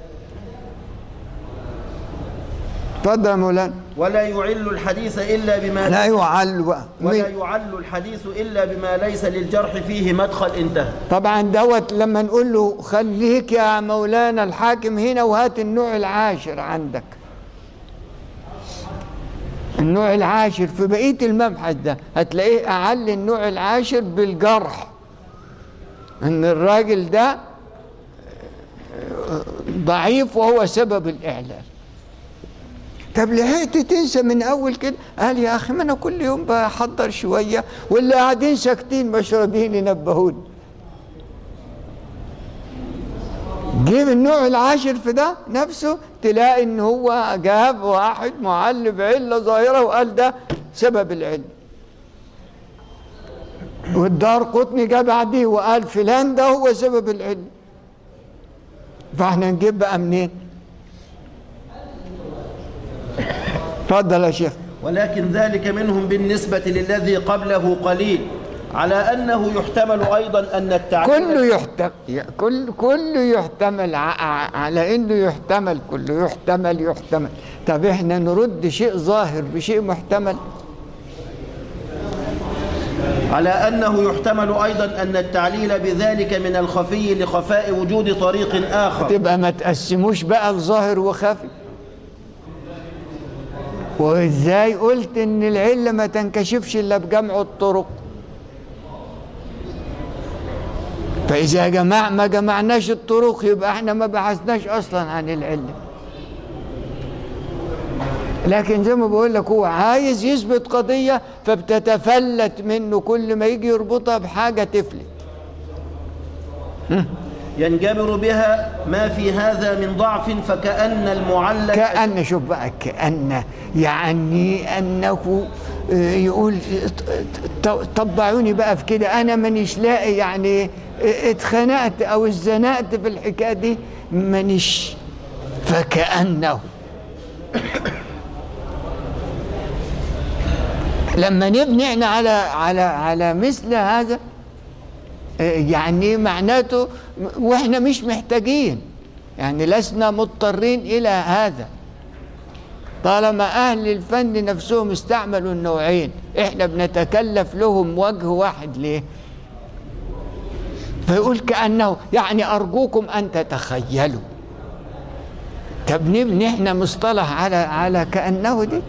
اتفضل يا مولانا ولا يعل الحديث إلا بما لا يعل بقى ولا يعل الحديث إلا بما ليس للجرح فيه مدخل انتهى طبعا دوت لما نقول له خليك يا مولانا الحاكم هنا وهات النوع العاشر عندك النوع العاشر في بقية المبحث ده هتلاقيه أعل النوع العاشر بالجرح إن الراجل ده ضعيف وهو سبب الإعلان طب لحقت تنسى من اول كده قال يا اخي ما انا كل يوم بحضر شويه واللي قاعدين ساكتين مشربين ينبهوني جيب النوع العاشر في ده نفسه تلاقي ان هو جاب واحد معلم عله ظاهره وقال ده سبب العله والدار قطني جاب بعديه وقال فلان ده هو سبب العله فاحنا نجيب بقى منين؟ اتفضل يا شيخ ولكن ذلك منهم بالنسبة للذي قبله قليل على أنه يحتمل أيضا أن التعليل كله يحتمل كل كله يحتمل ع- ع- على انه يحتمل كله يحتمل يحتمل طب احنا نرد شيء ظاهر بشيء محتمل على أنه يحتمل أيضا أن التعليل بذلك من الخفي لخفاء وجود طريق آخر تبقى ما تقسموش بقى الظاهر وخفي وازاي قلت ان العله ما تنكشفش الا بجمع الطرق فاذا جمع ما جمعناش الطرق يبقى احنا ما بحثناش اصلا عن العله لكن زي ما بقول لك هو عايز يثبت قضيه فبتتفلت منه كل ما يجي يربطها بحاجه تفلت ينجبر بها ما في هذا من ضعف فكأن المعلق كأن شوف بقى كأن يعني أنه آه، يقول ط- ط- طبعوني بقى في كده أنا مانيش لاقي يعني آه، اتخنقت أو اتزنقت في الحكاية دي مانيش فكأنه لما نبني احنا على على على مثل هذا آه، يعني معناته واحنا مش محتاجين يعني لسنا مضطرين الى هذا طالما أهل الفن نفسهم استعملوا النوعين إحنا بنتكلف لهم وجه واحد ليه فيقول كأنه يعني أرجوكم أن تتخيلوا طب نبني احنا مصطلح على على كأنه دي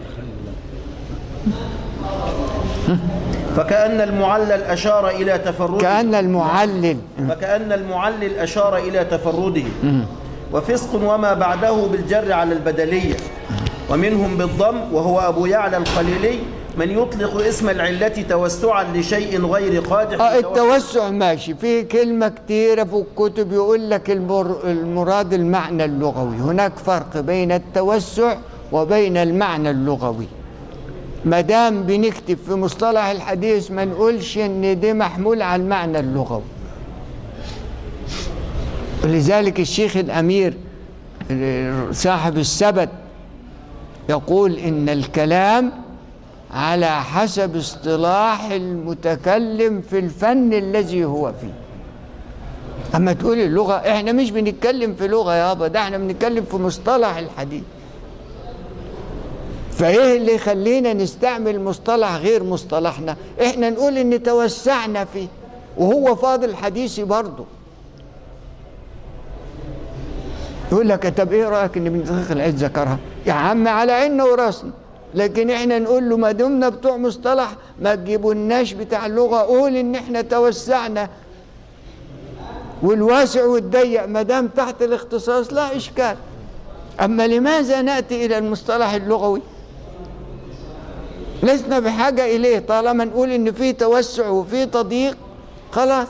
فكأن المعلل أشار إلى تفرده كأن المعلل فكأن المعلل أشار إلى تفرده وفسق وما بعده بالجر على البدلية ومنهم بالضم وهو أبو يعلى الخليلي من يطلق اسم العلة توسعا لشيء غير قادح اه في توسع- التوسع ماشي في كلمة كتيرة في الكتب يقول لك المر المراد المعنى اللغوي هناك فرق بين التوسع وبين المعنى اللغوي ما دام بنكتب في مصطلح الحديث ما نقولش ان ده محمول على المعنى اللغوي ولذلك الشيخ الامير صاحب السبت يقول ان الكلام على حسب اصطلاح المتكلم في الفن الذي هو فيه اما تقول اللغه احنا مش بنتكلم في لغه يابا ده احنا بنتكلم في مصطلح الحديث فايه اللي يخلينا نستعمل مصطلح غير مصطلحنا احنا نقول ان توسعنا فيه وهو فاضل حديثي برضه يقول لك طب ايه رايك ان ابن دقيق العيد ذكرها يا عم على عيننا وراسنا لكن احنا نقول له ما دمنا بتوع مصطلح ما تجيبولناش بتاع اللغه قول ان احنا توسعنا والواسع والضيق ما دام تحت الاختصاص لا اشكال اما لماذا ناتي الى المصطلح اللغوي لسنا بحاجه اليه طالما نقول ان في توسع وفي تضييق خلاص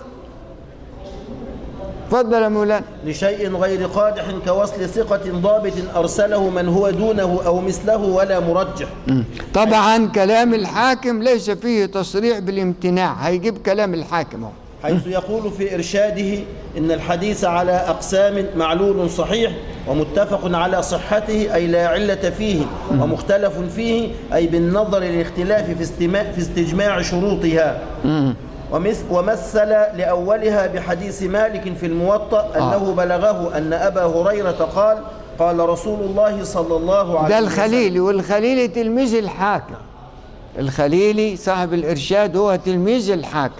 اتفضل يا مولانا لشيء غير قادح كوصل ثقة ضابط أرسله من هو دونه أو مثله ولا مرجح طبعا كلام الحاكم ليس فيه تصريح بالامتناع هيجيب كلام الحاكم اهو حيث يقول في إرشاده إن الحديث على أقسام معلول صحيح ومتفق على صحته أي لا علة فيه ومختلف فيه أي بالنظر للاختلاف في, استماع في استجماع شروطها ومث- ومثل لأولها بحديث مالك في الموطأ أنه بلغه أن أبا هريرة قال قال رسول الله صلى الله عليه ده وسلم الخليلي والخليلي تلميذ الحاكم الخليلي صاحب الإرشاد هو تلميذ الحاكم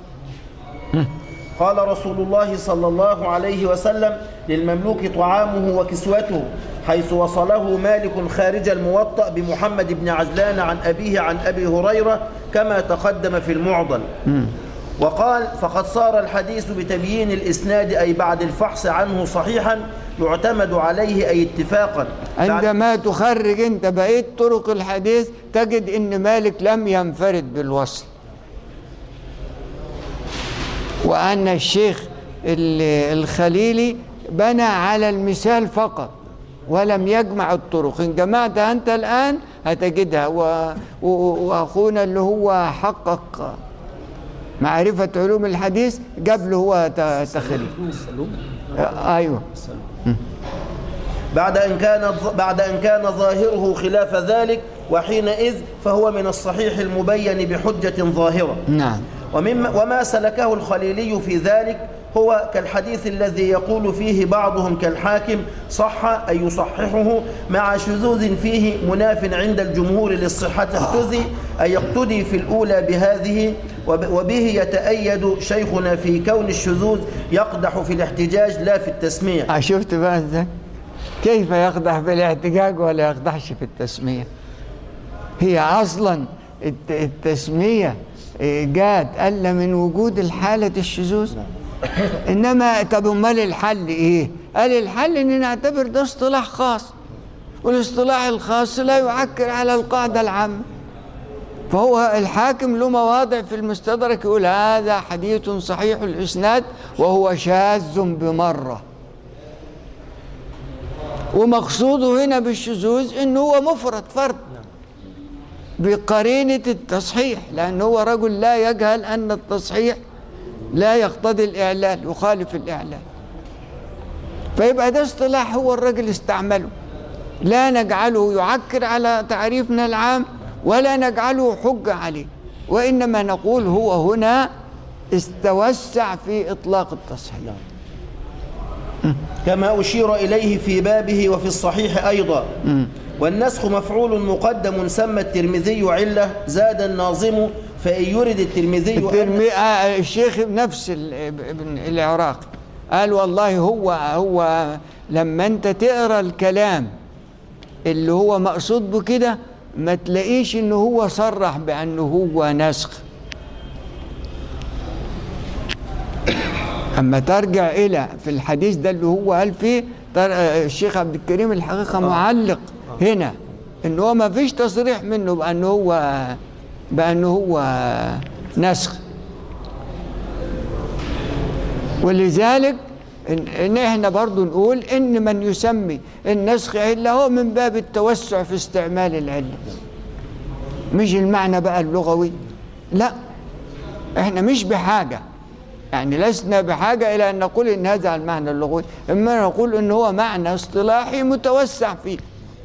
قال رسول الله صلى الله عليه وسلم للمملوك طعامه وكسوته حيث وصله مالك خارج الموطأ بمحمد بن عجلان عن أبيه عن أبي هريرة كما تقدم في المعضل وقال فقد صار الحديث بتبيين الإسناد أي بعد الفحص عنه صحيحا يعتمد عليه أي اتفاقا بعد- عندما تخرج انت بقية طرق الحديث تجد ان مالك لم ينفرد بالوصل وان الشيخ ال- الخليلي بنى على المثال فقط ولم يجمع الطرق ان جمعتها انت الان هتجدها و... و... واخونا اللي هو حقق معرفة علوم الحديث جاب له هو ت- تخريج آه، ايوه بعد أن كان بعد أن كان ظاهره خلاف ذلك وحينئذ فهو من الصحيح المبين بحجة ظاهرة نعم ومما وما سلكه الخليلي في ذلك هو كالحديث الذي يقول فيه بعضهم كالحاكم صح أي يصححه مع شذوذ فيه مناف عند الجمهور للصحة اقتدي أي يقتدي في الأولى بهذه وب- وبه يتأيد شيخنا في كون الشذوذ يقدح في الاحتجاج لا في التسمية آه، شفت بقى ازاي كيف يقدح في الاحتجاج ولا يقدحش في التسمية هي أصلا الت- التسمية إيه، جات ألا من وجود الحالة الشذوذ إنما طب أمال الحل إيه؟ قال الحل إن نعتبر ده اصطلاح خاص والاصطلاح الخاص لا يعكر على القاعدة العامة فهو الحاكم له مواضع في المستدرك يقول هذا حديث صحيح الإسناد وهو شاذ بمرة ومقصوده هنا بالشذوذ انه هو مفرد فرد بقرينة التصحيح لأن هو رجل لا يجهل أن التصحيح لا يقتضي الإعلال يخالف الإعلال فيبقى ده اصطلاح هو الرجل استعمله لا نجعله يعكر على تعريفنا العام ولا نجعله حجة عليه وإنما نقول هو هنا استوسع في إطلاق التصحيح كما أشير إليه في بابه وفي الصحيح أيضا والنسخ مفعول مقدم سمى الترمذي علة زاد الناظم فإن يرد الترمذي الترمي... آه الشيخ نفس ال- ابن العراق قال والله هو هو لما انت تقرا الكلام اللي هو مقصود بكده ما تلاقيش ان هو صرح بانه هو نسخ اما ترجع الى في الحديث ده اللي هو قال فيه تر- آه، الشيخ عبد الكريم الحقيقه معلق هنا ان هو ما فيش تصريح منه بانه هو بانه هو نسخ ولذلك إن, ان احنا برضو نقول ان من يسمي النسخ عله هو من باب التوسع في استعمال العله مش المعنى بقى اللغوي لا احنا مش بحاجه يعني لسنا بحاجه الى ان نقول ان هذا المعنى اللغوي اما نقول ان هو معنى اصطلاحي متوسع فيه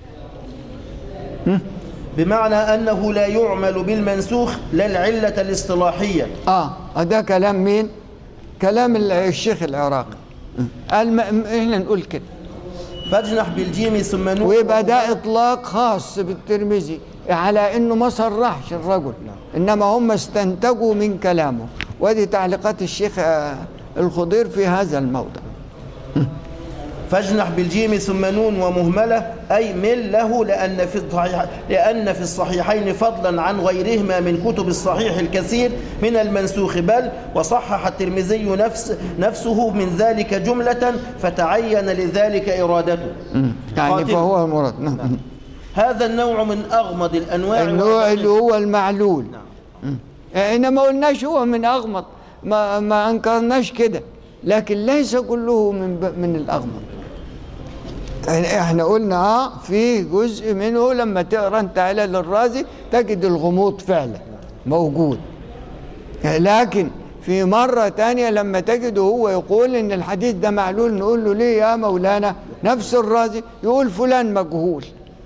بمعنى أنه لا يعمل بالمنسوخ لا العلة الاصطلاحية اه ده كلام مين كلام الشيخ العراقي قال ما- احنا نقول كده فاجنح بالجيم ثم نون ويبقى ده اطلاق خاص بالترمذي على انه ما صرحش الرجل انما هم استنتجوا من كلامه ودي تعليقات الشيخ آه، الخضير في هذا الموضع فاجنح بالجيم ثم نون ومهملة أي مل له لأن في الصحيح لأن في الصحيحين فضلا عن غيرهما من كتب الصحيح الكثير من المنسوخ بل وصحح الترمذي نفس نفسه من ذلك جملة فتعين لذلك إرادته يعني خاتم. فهو المراد نعم. هذا النوع من أغمض الأنواع النوع اللي هو المعلول احنا ما قلناش هو من اغمض ما ما انكرناش كده لكن ليس كله من ب- من الاغمض يعني احنا قلنا اه في جزء منه لما تقرا انت على الرازي تجد الغموض فعلا موجود لكن في مرة تانية لما تجده هو يقول ان الحديث ده معلول نقول له ليه يا مولانا نفس الرازي يقول فلان مجهول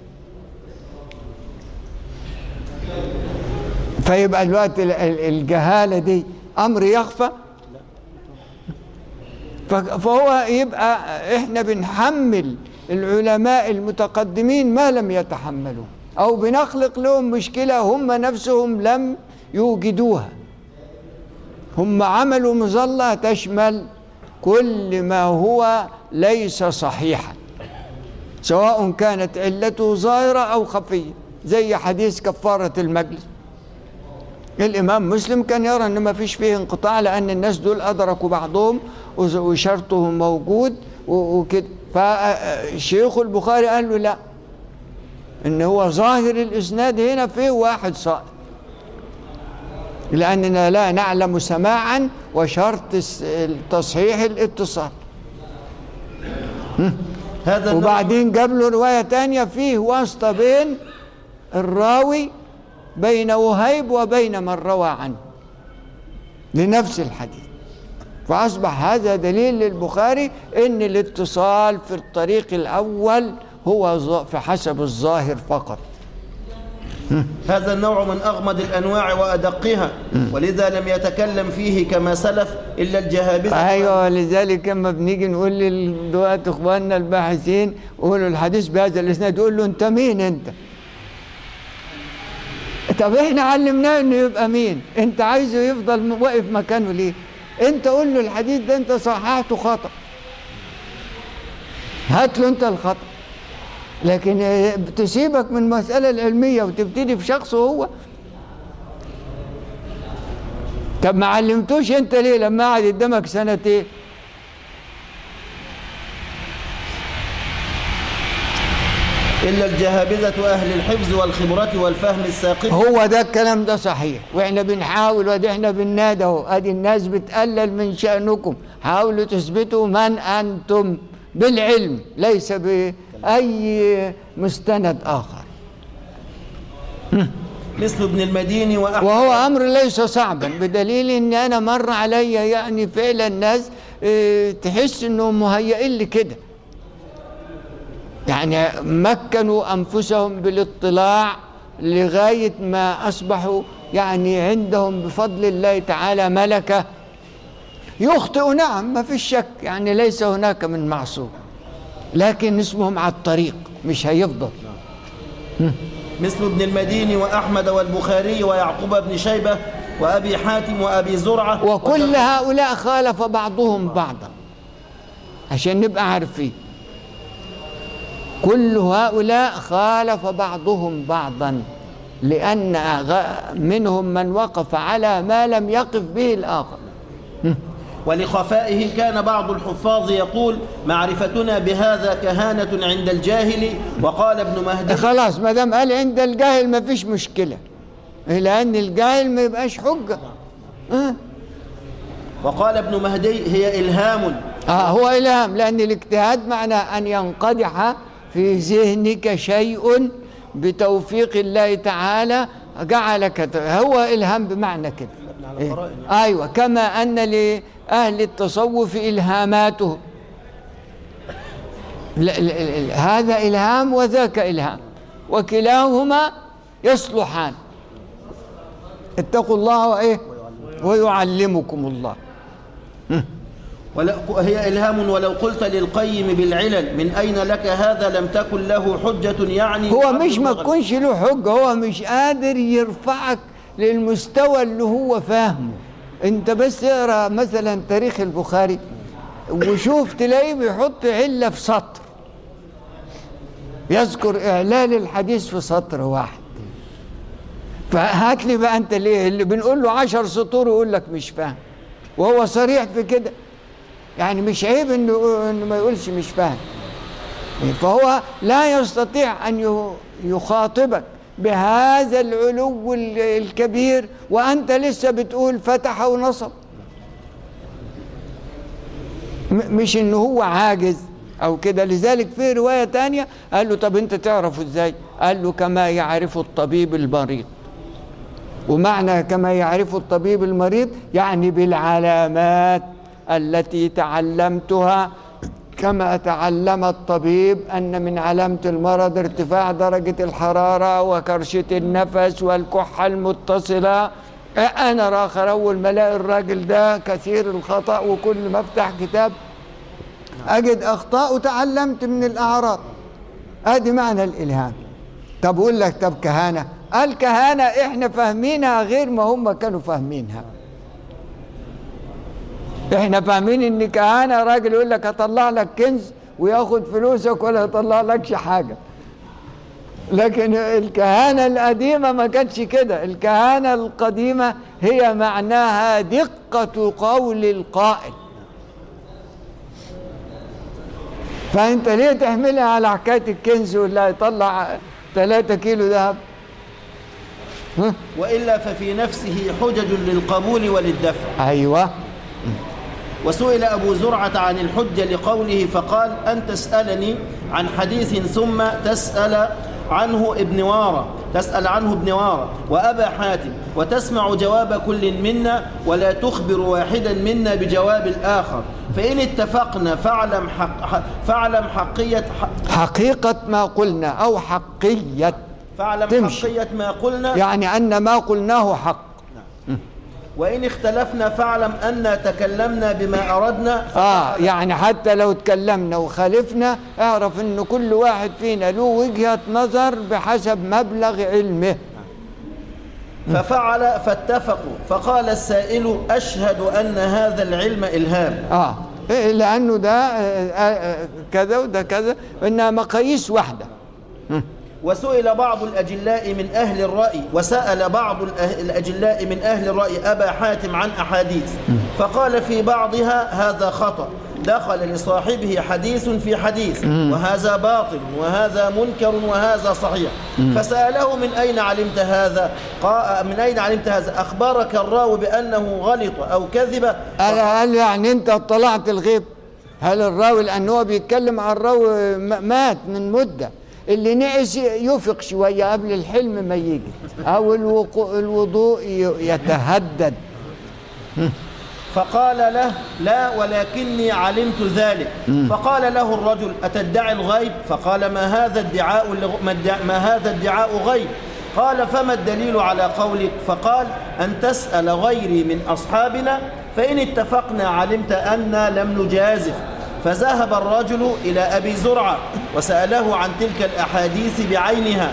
فيبقى الوقت ال- ال- الجهالة دي أمر يخفى ف- فهو يبقى احنا بنحمل العلماء المتقدمين ما لم يتحملوا أو بنخلق لهم مشكلة هم نفسهم لم يوجدوها هم عملوا مظلة تشمل كل ما هو ليس صحيحا سواء كانت علته ظاهرة أو خفية زي حديث كفارة المجلس الإمام مسلم كان يرى أن ما فيش فيه انقطاع لأن الناس دول أدركوا بعضهم وز- وشرطهم موجود و- وكده فشيخ البخاري قال له لا إن هو ظاهر الإسناد هنا فيه واحد سائق لأننا لا نعلم سماعا وشرط الس- التصحيح الاتصال هذا النوع وبعدين جاب له رواية تانية فيه واسطة بين الراوي بين وهيب وبين من روى عنه لنفس الحديث فأصبح هذا دليل للبخاري أن الاتصال في الطريق الأول هو ظ- في حسب الظاهر فقط هذا النوع من أغمض الأنواع وأدقها ولذا لم يتكلم فيه كما سلف إلا الجهابذة ايوه ولذلك لما بنيجي نقول لدلوقتي اخواننا الباحثين قولوا الحديث بهذا الاسناد يقول له انت مين انت؟ طب احنا علمناه انه يبقى مين؟ انت عايزه يفضل م- واقف مكانه ليه؟ انت قول له الحديث ده انت صححته خطأ هات له انت الخطأ لكن اه، تسيبك من المسألة العلمية وتبتدي في شخصه هو طب ما علمتوش انت ليه لما قعد قدامك سنتين إلا الجهابذة أهل الحفظ والخبرة والفهم الساقط هو ده الكلام ده صحيح واحنا بنحاول وادي احنا بننادى اهو ادي الناس بتقلل من شأنكم حاولوا تثبتوا من انتم بالعلم ليس بأي مستند آخر مثل ابن المديني وأحمد وهو أمر ليس صعبا بدليل أن أنا مر علي يعني فعلا ناس اه، تحس أنهم مهيئين لكده يعني مكنوا أنفسهم بالاطلاع لغاية ما أصبحوا يعني عندهم بفضل الله تعالى ملكة يخطئ نعم ما في شك يعني ليس هناك من معصوم لكن اسمهم على الطريق مش هيفضل مثل ابن المديني وأحمد والبخاري ويعقوب بن شيبة وأبي حاتم وأبي زرعة وكل هؤلاء خالف بعضهم بعضا عشان نبقى عارفين كل هؤلاء خالف بعضهم بعضا لأن غ- منهم من وقف على ما لم يقف به الآخر ولخفائه كان بعض الحفاظ يقول معرفتنا بهذا كهانة عند الجاهل وقال ابن مهدي خلاص ما دام قال عند الجاهل ما فيش مشكلة لأن الجاهل ما يبقاش حجة آه. وقال ابن مهدي هي إلهام آه هو إلهام لأن الاجتهاد معناه أن ينقدح في ذهنك شيء بتوفيق الله تعالى جعلك ت- هو إلهام بمعنى كده إيه؟ أيوة كما أن لأهل التصوف إلهاماتهم لا- لا- لا- هذا إلهام وذاك إلهام وكلاهما يصلحان اتقوا الله وإيه ويعلمكم الله ولا هي إلهام ولو قلت للقيم بالعلل من أين لك هذا لم تكن له حجة يعني هو عبد مش ما المغرب. تكونش له حجة هو مش قادر يرفعك للمستوى اللي هو فاهمه انت بس اقرا مثلا تاريخ البخاري وشوف تلاقيه بيحط علة في سطر يذكر إعلال الحديث في سطر واحد فهات لي بقى انت ليه اللي بنقول له عشر سطور يقول لك مش فاهم وهو صريح في كده يعني مش عيب انه انه ما يقولش مش فاهم فهو لا يستطيع أن ي- يخاطبك بهذا العلو ال- الكبير وأنت لسه بتقول فتح ونصب م- مش إن هو عاجز أو كده لذلك في رواية تانية قال له طب أنت تعرفه إزاي قال له كما يعرف الطبيب المريض ومعنى كما يعرف الطبيب المريض يعني بالعلامات التي تعلمتها كما تعلم الطبيب أن من علامة المرض ارتفاع درجة الحرارة وكرشة النفس والكحة المتصلة أنا راخر أول ما ألاقي الراجل ده كثير الخطأ وكل ما أفتح كتاب أجد أخطاء وتعلمت من الأعراض ادي معنى الالهام طب اقول لك طب كهانه الكهانه احنا فاهمينها غير ما هم كانوا فاهمينها احنا فاهمين ان كهانه راجل يقول لك هطلع لك كنز وياخد فلوسك ولا يطلع لكش حاجه لكن الكهانه القديمه ما كانتش كده الكهانه القديمه هي معناها دقه قول القائل فانت ليه تحملها على حكايه الكنز ولا يطلع 3 كيلو ذهب ها؟ وإلا ففي نفسه حجج للقبول وللدفع ايوه وسئل أبو زرعة عن الحجة لقوله فقال أن تسألني عن حديث ثم تسأل عنه ابن وارة تسأل عنه ابن وارة وأبا حاتم وتسمع جواب كل منا ولا تخبر واحدا منا بجواب الآخر فإن اتفقنا فاعلم حق فاعلم حقية حقيقه ما قلنا او حقيه فاعلم تمشي. حقية ما قلنا يعني ان ما قلناه حق وإن اختلفنا فاعلم أن تكلمنا بما أردنا اه يعني حتى لو تكلمنا وخالفنا اعرف ان كل واحد فينا له وجهه نظر بحسب مبلغ علمه ففعل فاتفقوا فقال السائل أشهد أن هذا العلم إلهام اه إيه لانه ده آه، آه، كذا وده كذا انها مقاييس واحده وسئل بعض الأجلاء من أهل الرأي وسأل بعض الأه- الأجلاء من أهل الرأي أبا حاتم عن أحاديث فقال في بعضها هذا خطأ دخل لصاحبه حديث في حديث وهذا باطل وهذا منكر وهذا صحيح فسأله من أين علمت هذا قال من أين علمت هذا أخبرك الراوي بأنه غلط أو كذب قال قال يعني انت اطلعت الغيب هل الراوي لانه هو بيتكلم عن الراوي م- مات من مده اللي نعس يفق شويه قبل الحلم ما يجي او الوقو- الوضوء ي- يتهدد فقال له لا ولكني علمت ذلك فقال له الرجل أتدعي الغيب فقال ما هذا الدعاء لغ- ما الدع- ما هذا الدعاء غيب قال فما الدليل على قولك فقال أن تسأل غيري من أصحابنا فإن اتفقنا علمت أنا لم نجازف فذهب الرجل إلى أبي زرعة وسأله عن تلك الأحاديث بعينها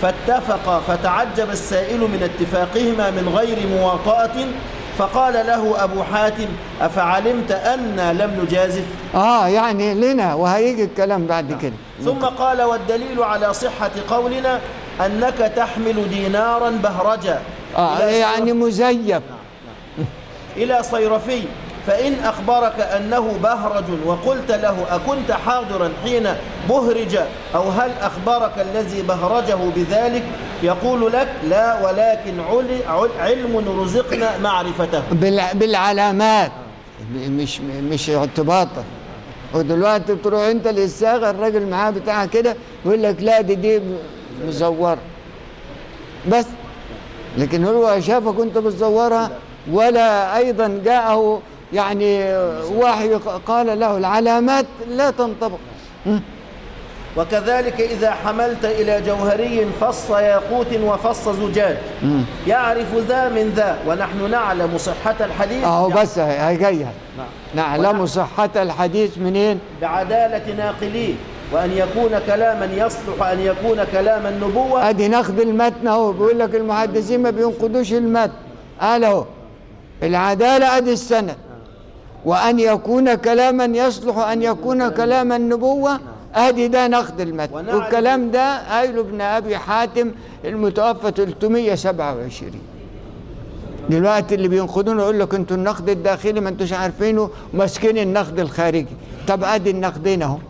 فاتفق فتعجب السائل من اتفاقهما من غير مواطأة فقال له أبو حاتم أفعلمت أنا لم نجازف اه يعني لنا وهيجي الكلام بعد كده ثم قال والدليل على صحة قولنا أنك تحمل دينارا بهرجا اه إلى يعني مزيف إلى صيرفي فإن أخبرك أنه بهرج وقلت له أكنت حاضرا حين بهرج أو هل أخبرك الذي بهرجه بذلك يقول لك لا ولكن عل- عل- علم رزقنا معرفته بالع- بالعلامات م- مش مش اعتباطا ودلوقتي تروح انت للصاغه الراجل معاه بتاع كده يقول لك لا دي دي مزوره بس لكن هو شافك انت بتزورها ولا ايضا جاءه يعني وحي قال له العلامات لا تنطبق وكذلك إذا حملت إلى جوهري فص ياقوت وفص زجاج يعرف ذا من ذا ونحن نعلم صحة الحديث اهو بس هي هي جايه نعلم صحة الحديث منين؟ بعدالة ناقليه وأن يكون كلاما يصلح أن يكون كلام النبوة ادي ناخد المتن اهو بيقول لك المحدثين ما بينقضوش المتن قال اهو العداله ادي السند وان يكون كلاما يصلح ان يكون كلام النبوه ادي ده ناخد المتن ونعرف- والكلام ده قايله ابن ابي حاتم المتوفى 327 دلوقتي اللي بينقضونه يقول لك انتوا النقد الداخلي ما انتوش عارفينه وماسكين النقد الخارجي طب ادي النقدين اهو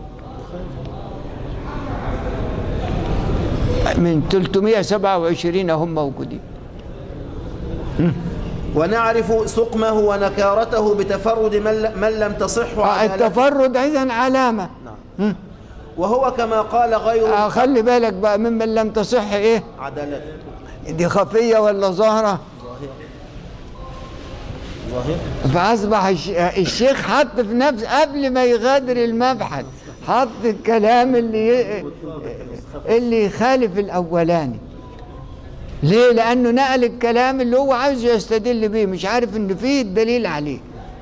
من 327 هم موجودين ونعرف سقمه ونكارته بتفرد من, ل- من لم تصح آه، عدالته التفرد اذا علامه وهو كما قال غيره آه، خلي بالك بقى ممن لم تصح ايه عدالته دي خفيه ولا ظاهره ظاهر فاصبح الش- الشيخ حط في نفس قبل ما يغادر المبحث حط الكلام اللي اللي يخالف الاولاني ليه لانه نقل الكلام اللي هو عايز يستدل بيه مش عارف ان فيه الدليل عليه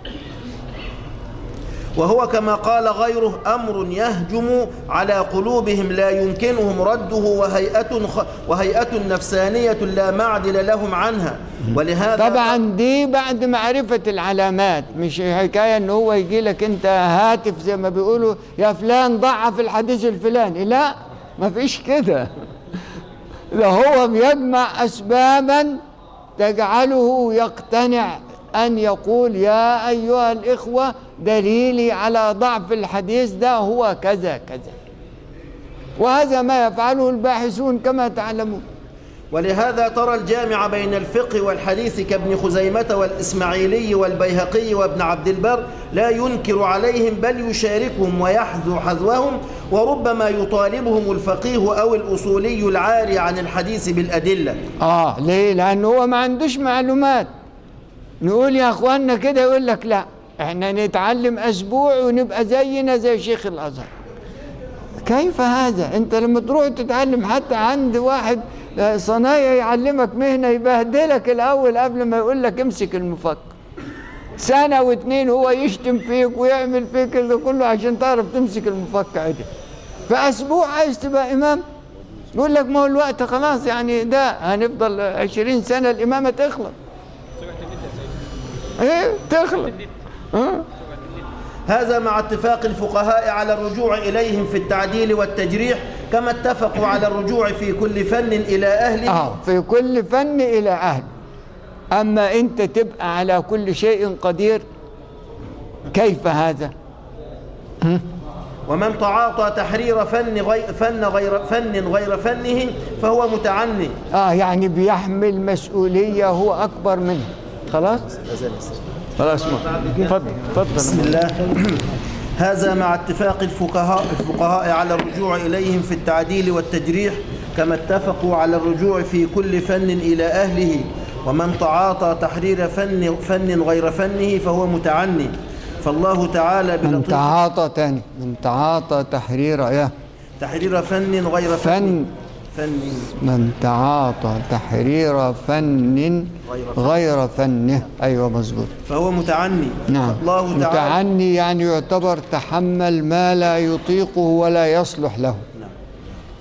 وهو كما قال غيره أمر يهجم على قلوبهم لا يمكنهم رده وهيئة, خ... وهيئة نفسانية لا معدل لهم عنها ولهذا طبعا دي بعد معرفة العلامات مش حكاية ان هو يجي لك انت هاتف زي ما بيقولوا يا فلان ضعف الحديث الفلاني لا ما فيش كده ده هو بيجمع اسبابا تجعله يقتنع ان يقول يا ايها الاخوة دليلي على ضعف الحديث ده هو كذا كذا وهذا ما يفعله الباحثون كما تعلمون ولهذا ترى الجامع بين الفقه والحديث كابن خزيمة والإسماعيلي والبيهقي وابن عبد البر لا ينكر عليهم بل يشاركهم ويحذو حذوهم وربما يطالبهم الفقيه أو الأصولي العاري عن الحديث بالأدلة اه ليه لانه هو ما عندوش معلومات نقول يا اخواننا كده يقول لك لا احنا نتعلم اسبوع ونبقى زينا زي شيخ الازهر كيف هذا انت لما تروح تتعلم حتى عند واحد آه، صنايعي يعلمك مهنه يبهدلك الاول قبل ما يقول لك امسك المفك سنه واتنين هو يشتم فيك ويعمل فيك ده كله عشان تعرف تمسك المفك عدل فاسبوع عايز تبقى امام يقول لك ما هو الوقت خلاص يعني ده هنفضل عشرين سنة الإمامة تخلص ايه تخلص ها هذا مع اتفاق الفقهاء على الرجوع إليهم في التعديل والتجريح كما اتفقوا على الرجوع في كل فن إلى أهله اه في كل فن إلى أهل أما أنت تبقى على كل شيء قدير كيف هذا ومن تعاطى تحرير فن غير فن غير فن غير فنه فهو متعني اه يعني بيحمل مسؤولية هو أكبر منه خلاص خلاص ما اتفضل بسم اتفضل الله هذا مع اتفاق الفقهاء الفقهاء على الرجوع إليهم في التعديل والتجريح كما اتفقوا على الرجوع في كل فن إلى أهله ومن تعاطى تحرير فن فن غير فنه فهو متعني فالله تعالى من بلطيف تعاطى تاني من تعاطى تحرير يا تحرير فن غير فن فن من تعاطى تحرير فن غير فنه ايوه مظبوط فهو متعني نعم الله تعالى متعني يعني يعتبر تحمل ما لا يطيقه ولا يصلح له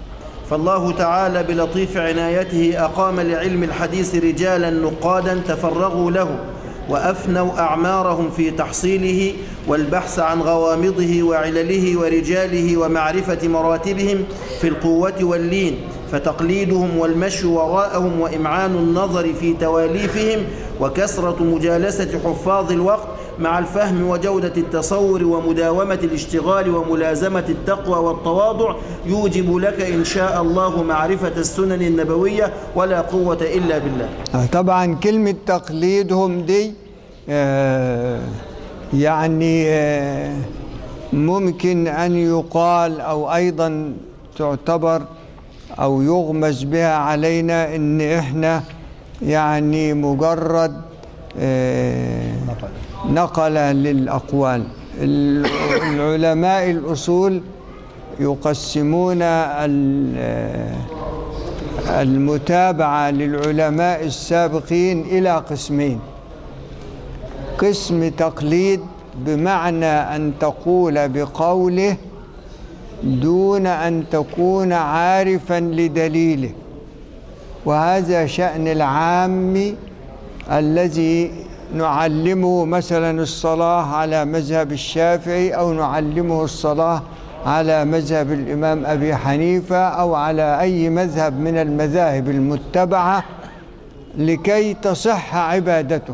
فالله تعالى بلطيف عنايته أقام لعلم الحديث رجالا نقادا تفرغوا له وأفنوا أعمارهم في تحصيله والبحث عن غوامضه وعلله ورجاله ومعرفة مراتبهم في القوة واللين فتقليدهم والمشي وراءهم وإمعان النظر في تواليفهم وكثرة مجالسة حفاظ الوقت مع الفهم وجودة التصور ومداومة الاشتغال وملازمة التقوى والتواضع يوجب لك إن شاء الله معرفة السنن النبوية ولا قوة إلا بالله آه، طبعا كلمة تقليدهم دي آه، يعني آه، ممكن أن يقال أو أيضا تعتبر أو يغمز بها علينا إن إحنا يعني مجرد آه، نقلة للأقوال ال- العلماء الأصول يقسمون ال- المتابعة للعلماء السابقين إلى قسمين قسم تقليد بمعنى أن تقول بقوله دون أن تكون عارفا لدليله وهذا شأن العام الذي نعلمه مثلا الصلاة على مذهب الشافعي أو نعلمه الصلاة على مذهب الإمام أبي حنيفة أو على أي مذهب من المذاهب المتبعة لكي تصح عبادته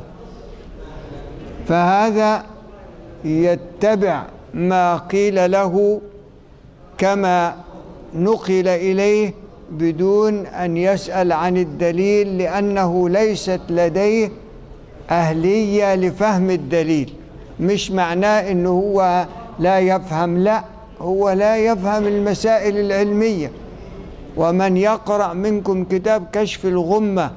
فهذا يتبع ما قيل له كما نقل إليه بدون أن يسأل عن الدليل لأنه ليست لديه أهلية لفهم الدليل مش معناه أنه هو لا يفهم لا هو لا يفهم المسائل العلمية ومن يقرأ منكم كتاب كشف الغمة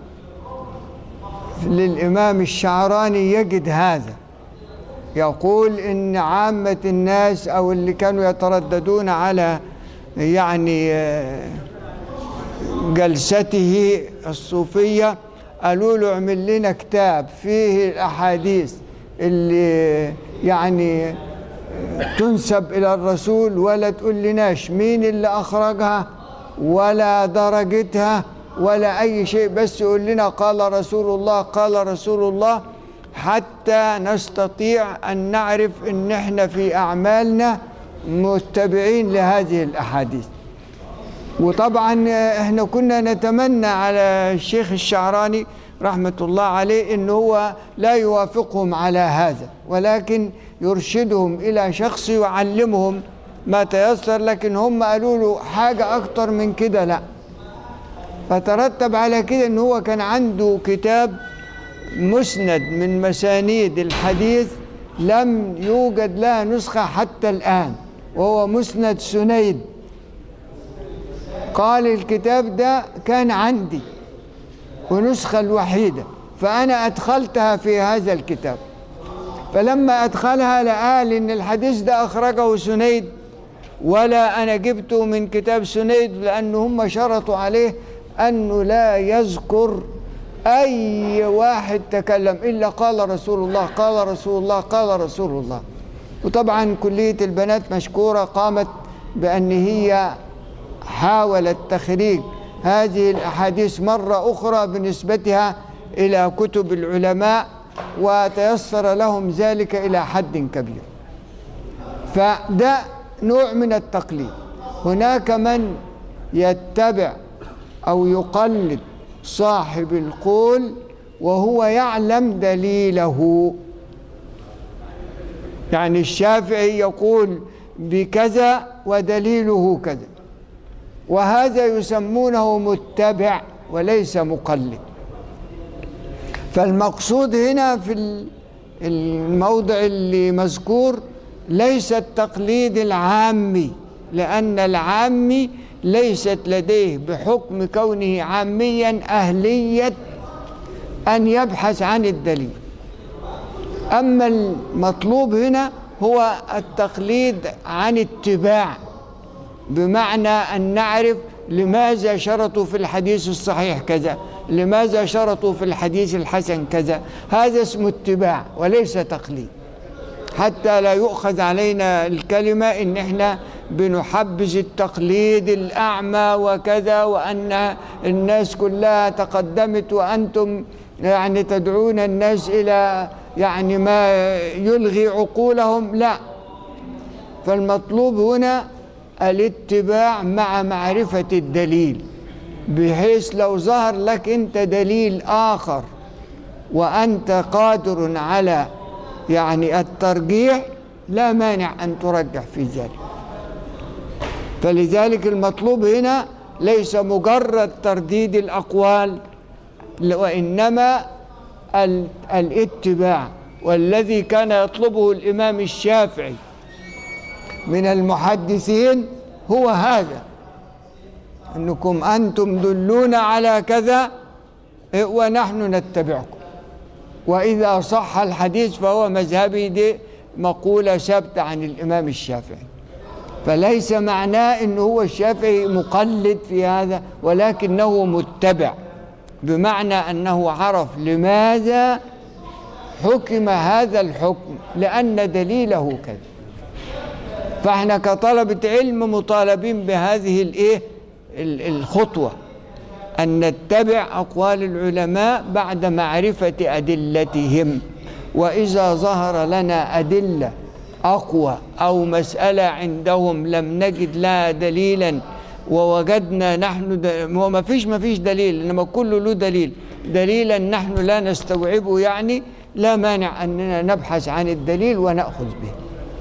للإمام الشعراني يجد هذا يقول إن عامة الناس أو اللي كانوا يترددون على يعني آه، جلسته الصوفية قالوا له اعمل لنا كتاب فيه الأحاديث اللي يعني تنسب إلى الرسول ولا تقول لناش مين اللي أخرجها ولا درجتها ولا أي شيء بس يقول لنا قال رسول الله قال رسول الله حتى نستطيع أن نعرف إن إحنا في أعمالنا متبعين لهذه الأحاديث وطبعا احنا كنا نتمنى على الشيخ الشعراني رحمة الله عليه انه هو لا يوافقهم على هذا ولكن يرشدهم الى شخص يعلمهم ما تيسر لكن هم قالوا له حاجة اكتر من كده لا فترتب على كده ان هو كان عنده كتاب مسند من مسانيد الحديث لم يوجد لها نسخة حتى الآن وهو مسند سنيد قال الكتاب ده كان عندي ونسخة الوحيدة فأنا أدخلتها في هذا الكتاب فلما أدخلها لقال إن الحديث ده أخرجه سنيد ولا أنا جبته من كتاب سنيد لأن هم شرطوا عليه أنه لا يذكر أي واحد تكلم إلا قال رسول الله قال رسول الله قال رسول الله وطبعا كلية البنات مشكورة قامت بأن هي حاولت تخريج هذه الأحاديث مرة أخرى بنسبتها إلى كتب العلماء وتيسر لهم ذلك إلى حد كبير فده نوع من التقليد هناك من يتبع أو يقلد صاحب القول وهو يعلم دليله يعني الشافعي يقول بكذا ودليله كذا وهذا يسمونه متبع وليس مقلد فالمقصود هنا في ال- الموضع اللي مذكور ليس التقليد العامي لأن العامي ليست لديه بحكم كونه عاميا أهلية أن يبحث عن الدليل أما المطلوب هنا هو التقليد عن اتباع بمعنى أن نعرف لماذا شرطوا في الحديث الصحيح كذا لماذا شرطوا في الحديث الحسن كذا هذا اسمه اتباع وليس تقليد حتى لا يؤخذ علينا الكلمة إن إحنا بنحبذ التقليد الأعمى وكذا وأن الناس كلها تقدمت وأنتم يعني تدعون الناس إلى يعني ما يلغي عقولهم لا فالمطلوب هنا الاتباع مع معرفة الدليل بحيث لو ظهر لك أنت دليل آخر وأنت قادر على يعني الترجيح لا مانع أن ترجح في ذلك فلذلك المطلوب هنا ليس مجرد ترديد الأقوال وإنما ال- الاتباع والذي كان يطلبه الإمام الشافعي من المحدثين هو هذا أنكم أنتم دلون على كذا إيه، ونحن نتبعكم وإذا صح الحديث فهو مذهبي دي مقولة ثابتة عن الإمام الشافعي فليس معناه أنه هو الشافعي مقلد في هذا ولكنه متبع بمعنى أنه عرف لماذا حكم هذا الحكم لأن دليله كذا فاحنا كطلبة علم مطالبين بهذه الايه ال- الخطوة أن نتبع أقوال العلماء بعد معرفة أدلتهم وإذا ظهر لنا أدلة أقوى أو مسألة عندهم لم نجد لها دليلا ووجدنا نحن د... هو ما فيش ما فيش دليل إنما كله له دليل دليلا نحن لا نستوعبه يعني لا مانع أننا نبحث عن الدليل ونأخذ به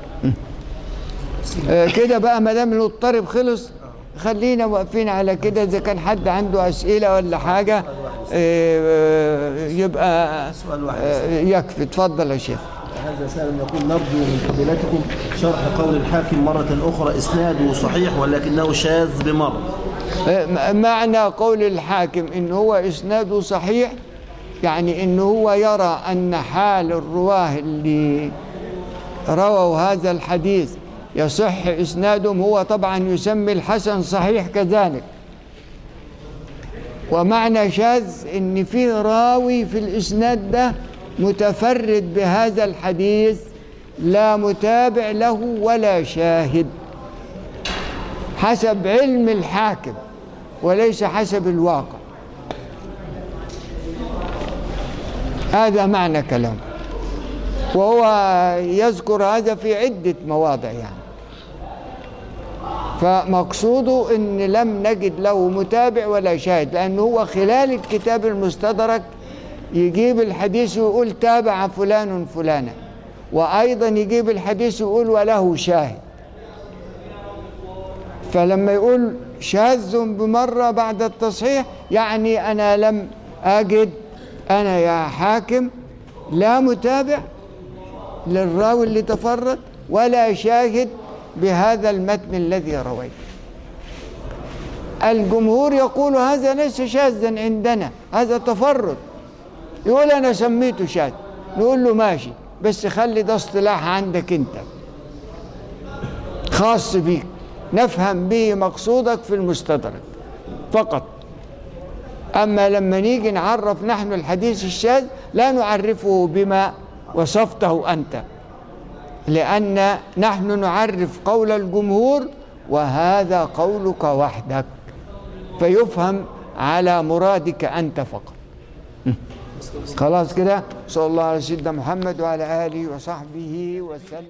آه، كده بقى ما دام المضطرب خلص خلينا واقفين على كده اذا كان حد عنده اسئله ولا حاجه آه، يبقى سؤال واحد. آه، يكفي اتفضل يا شيخ هذا سائل يقول نرجو من فضيلتكم شرح قول الحاكم مرة أخرى إسناده صحيح ولكنه شاذ بمرة آه، م- معنى قول الحاكم ان هو اسناده صحيح يعني ان هو يرى ان حال الرواه اللي رووا هذا الحديث يصح اسنادهم هو طبعا يسمي الحسن صحيح كذلك ومعنى شاذ ان فيه راوي في الاسناد ده متفرد بهذا الحديث لا متابع له ولا شاهد حسب علم الحاكم وليس حسب الواقع هذا معنى كلامه وهو يذكر هذا في عدة مواضع يعني فمقصوده ان لم نجد له متابع ولا شاهد لانه هو خلال الكتاب المستدرك يجيب الحديث ويقول تابع فلان فلانا وايضا يجيب الحديث ويقول وله شاهد فلما يقول شاذ بمرة بعد التصحيح يعني أنا لم أجد أنا يا حاكم لا متابع للراوي اللي تفرد ولا شاهد بهذا المتن الذي رويته الجمهور يقول هذا ليس شاذا عندنا هذا تفرد يقول أنا سميته شاذ نقول له ماشي بس خلي ده اصطلاح عندك أنت خاص بيك نفهم به مقصودك في المستدرك فقط أما لما نيجي نعرف نحن الحديث الشاذ لا نعرفه بما وصفته أنت لأن نحن نعرف قول الجمهور وهذا قولك وحدك فيفهم على مرادك أنت فقط خلاص كده صلى الله على سيدنا محمد وعلى آله وصحبه وسلم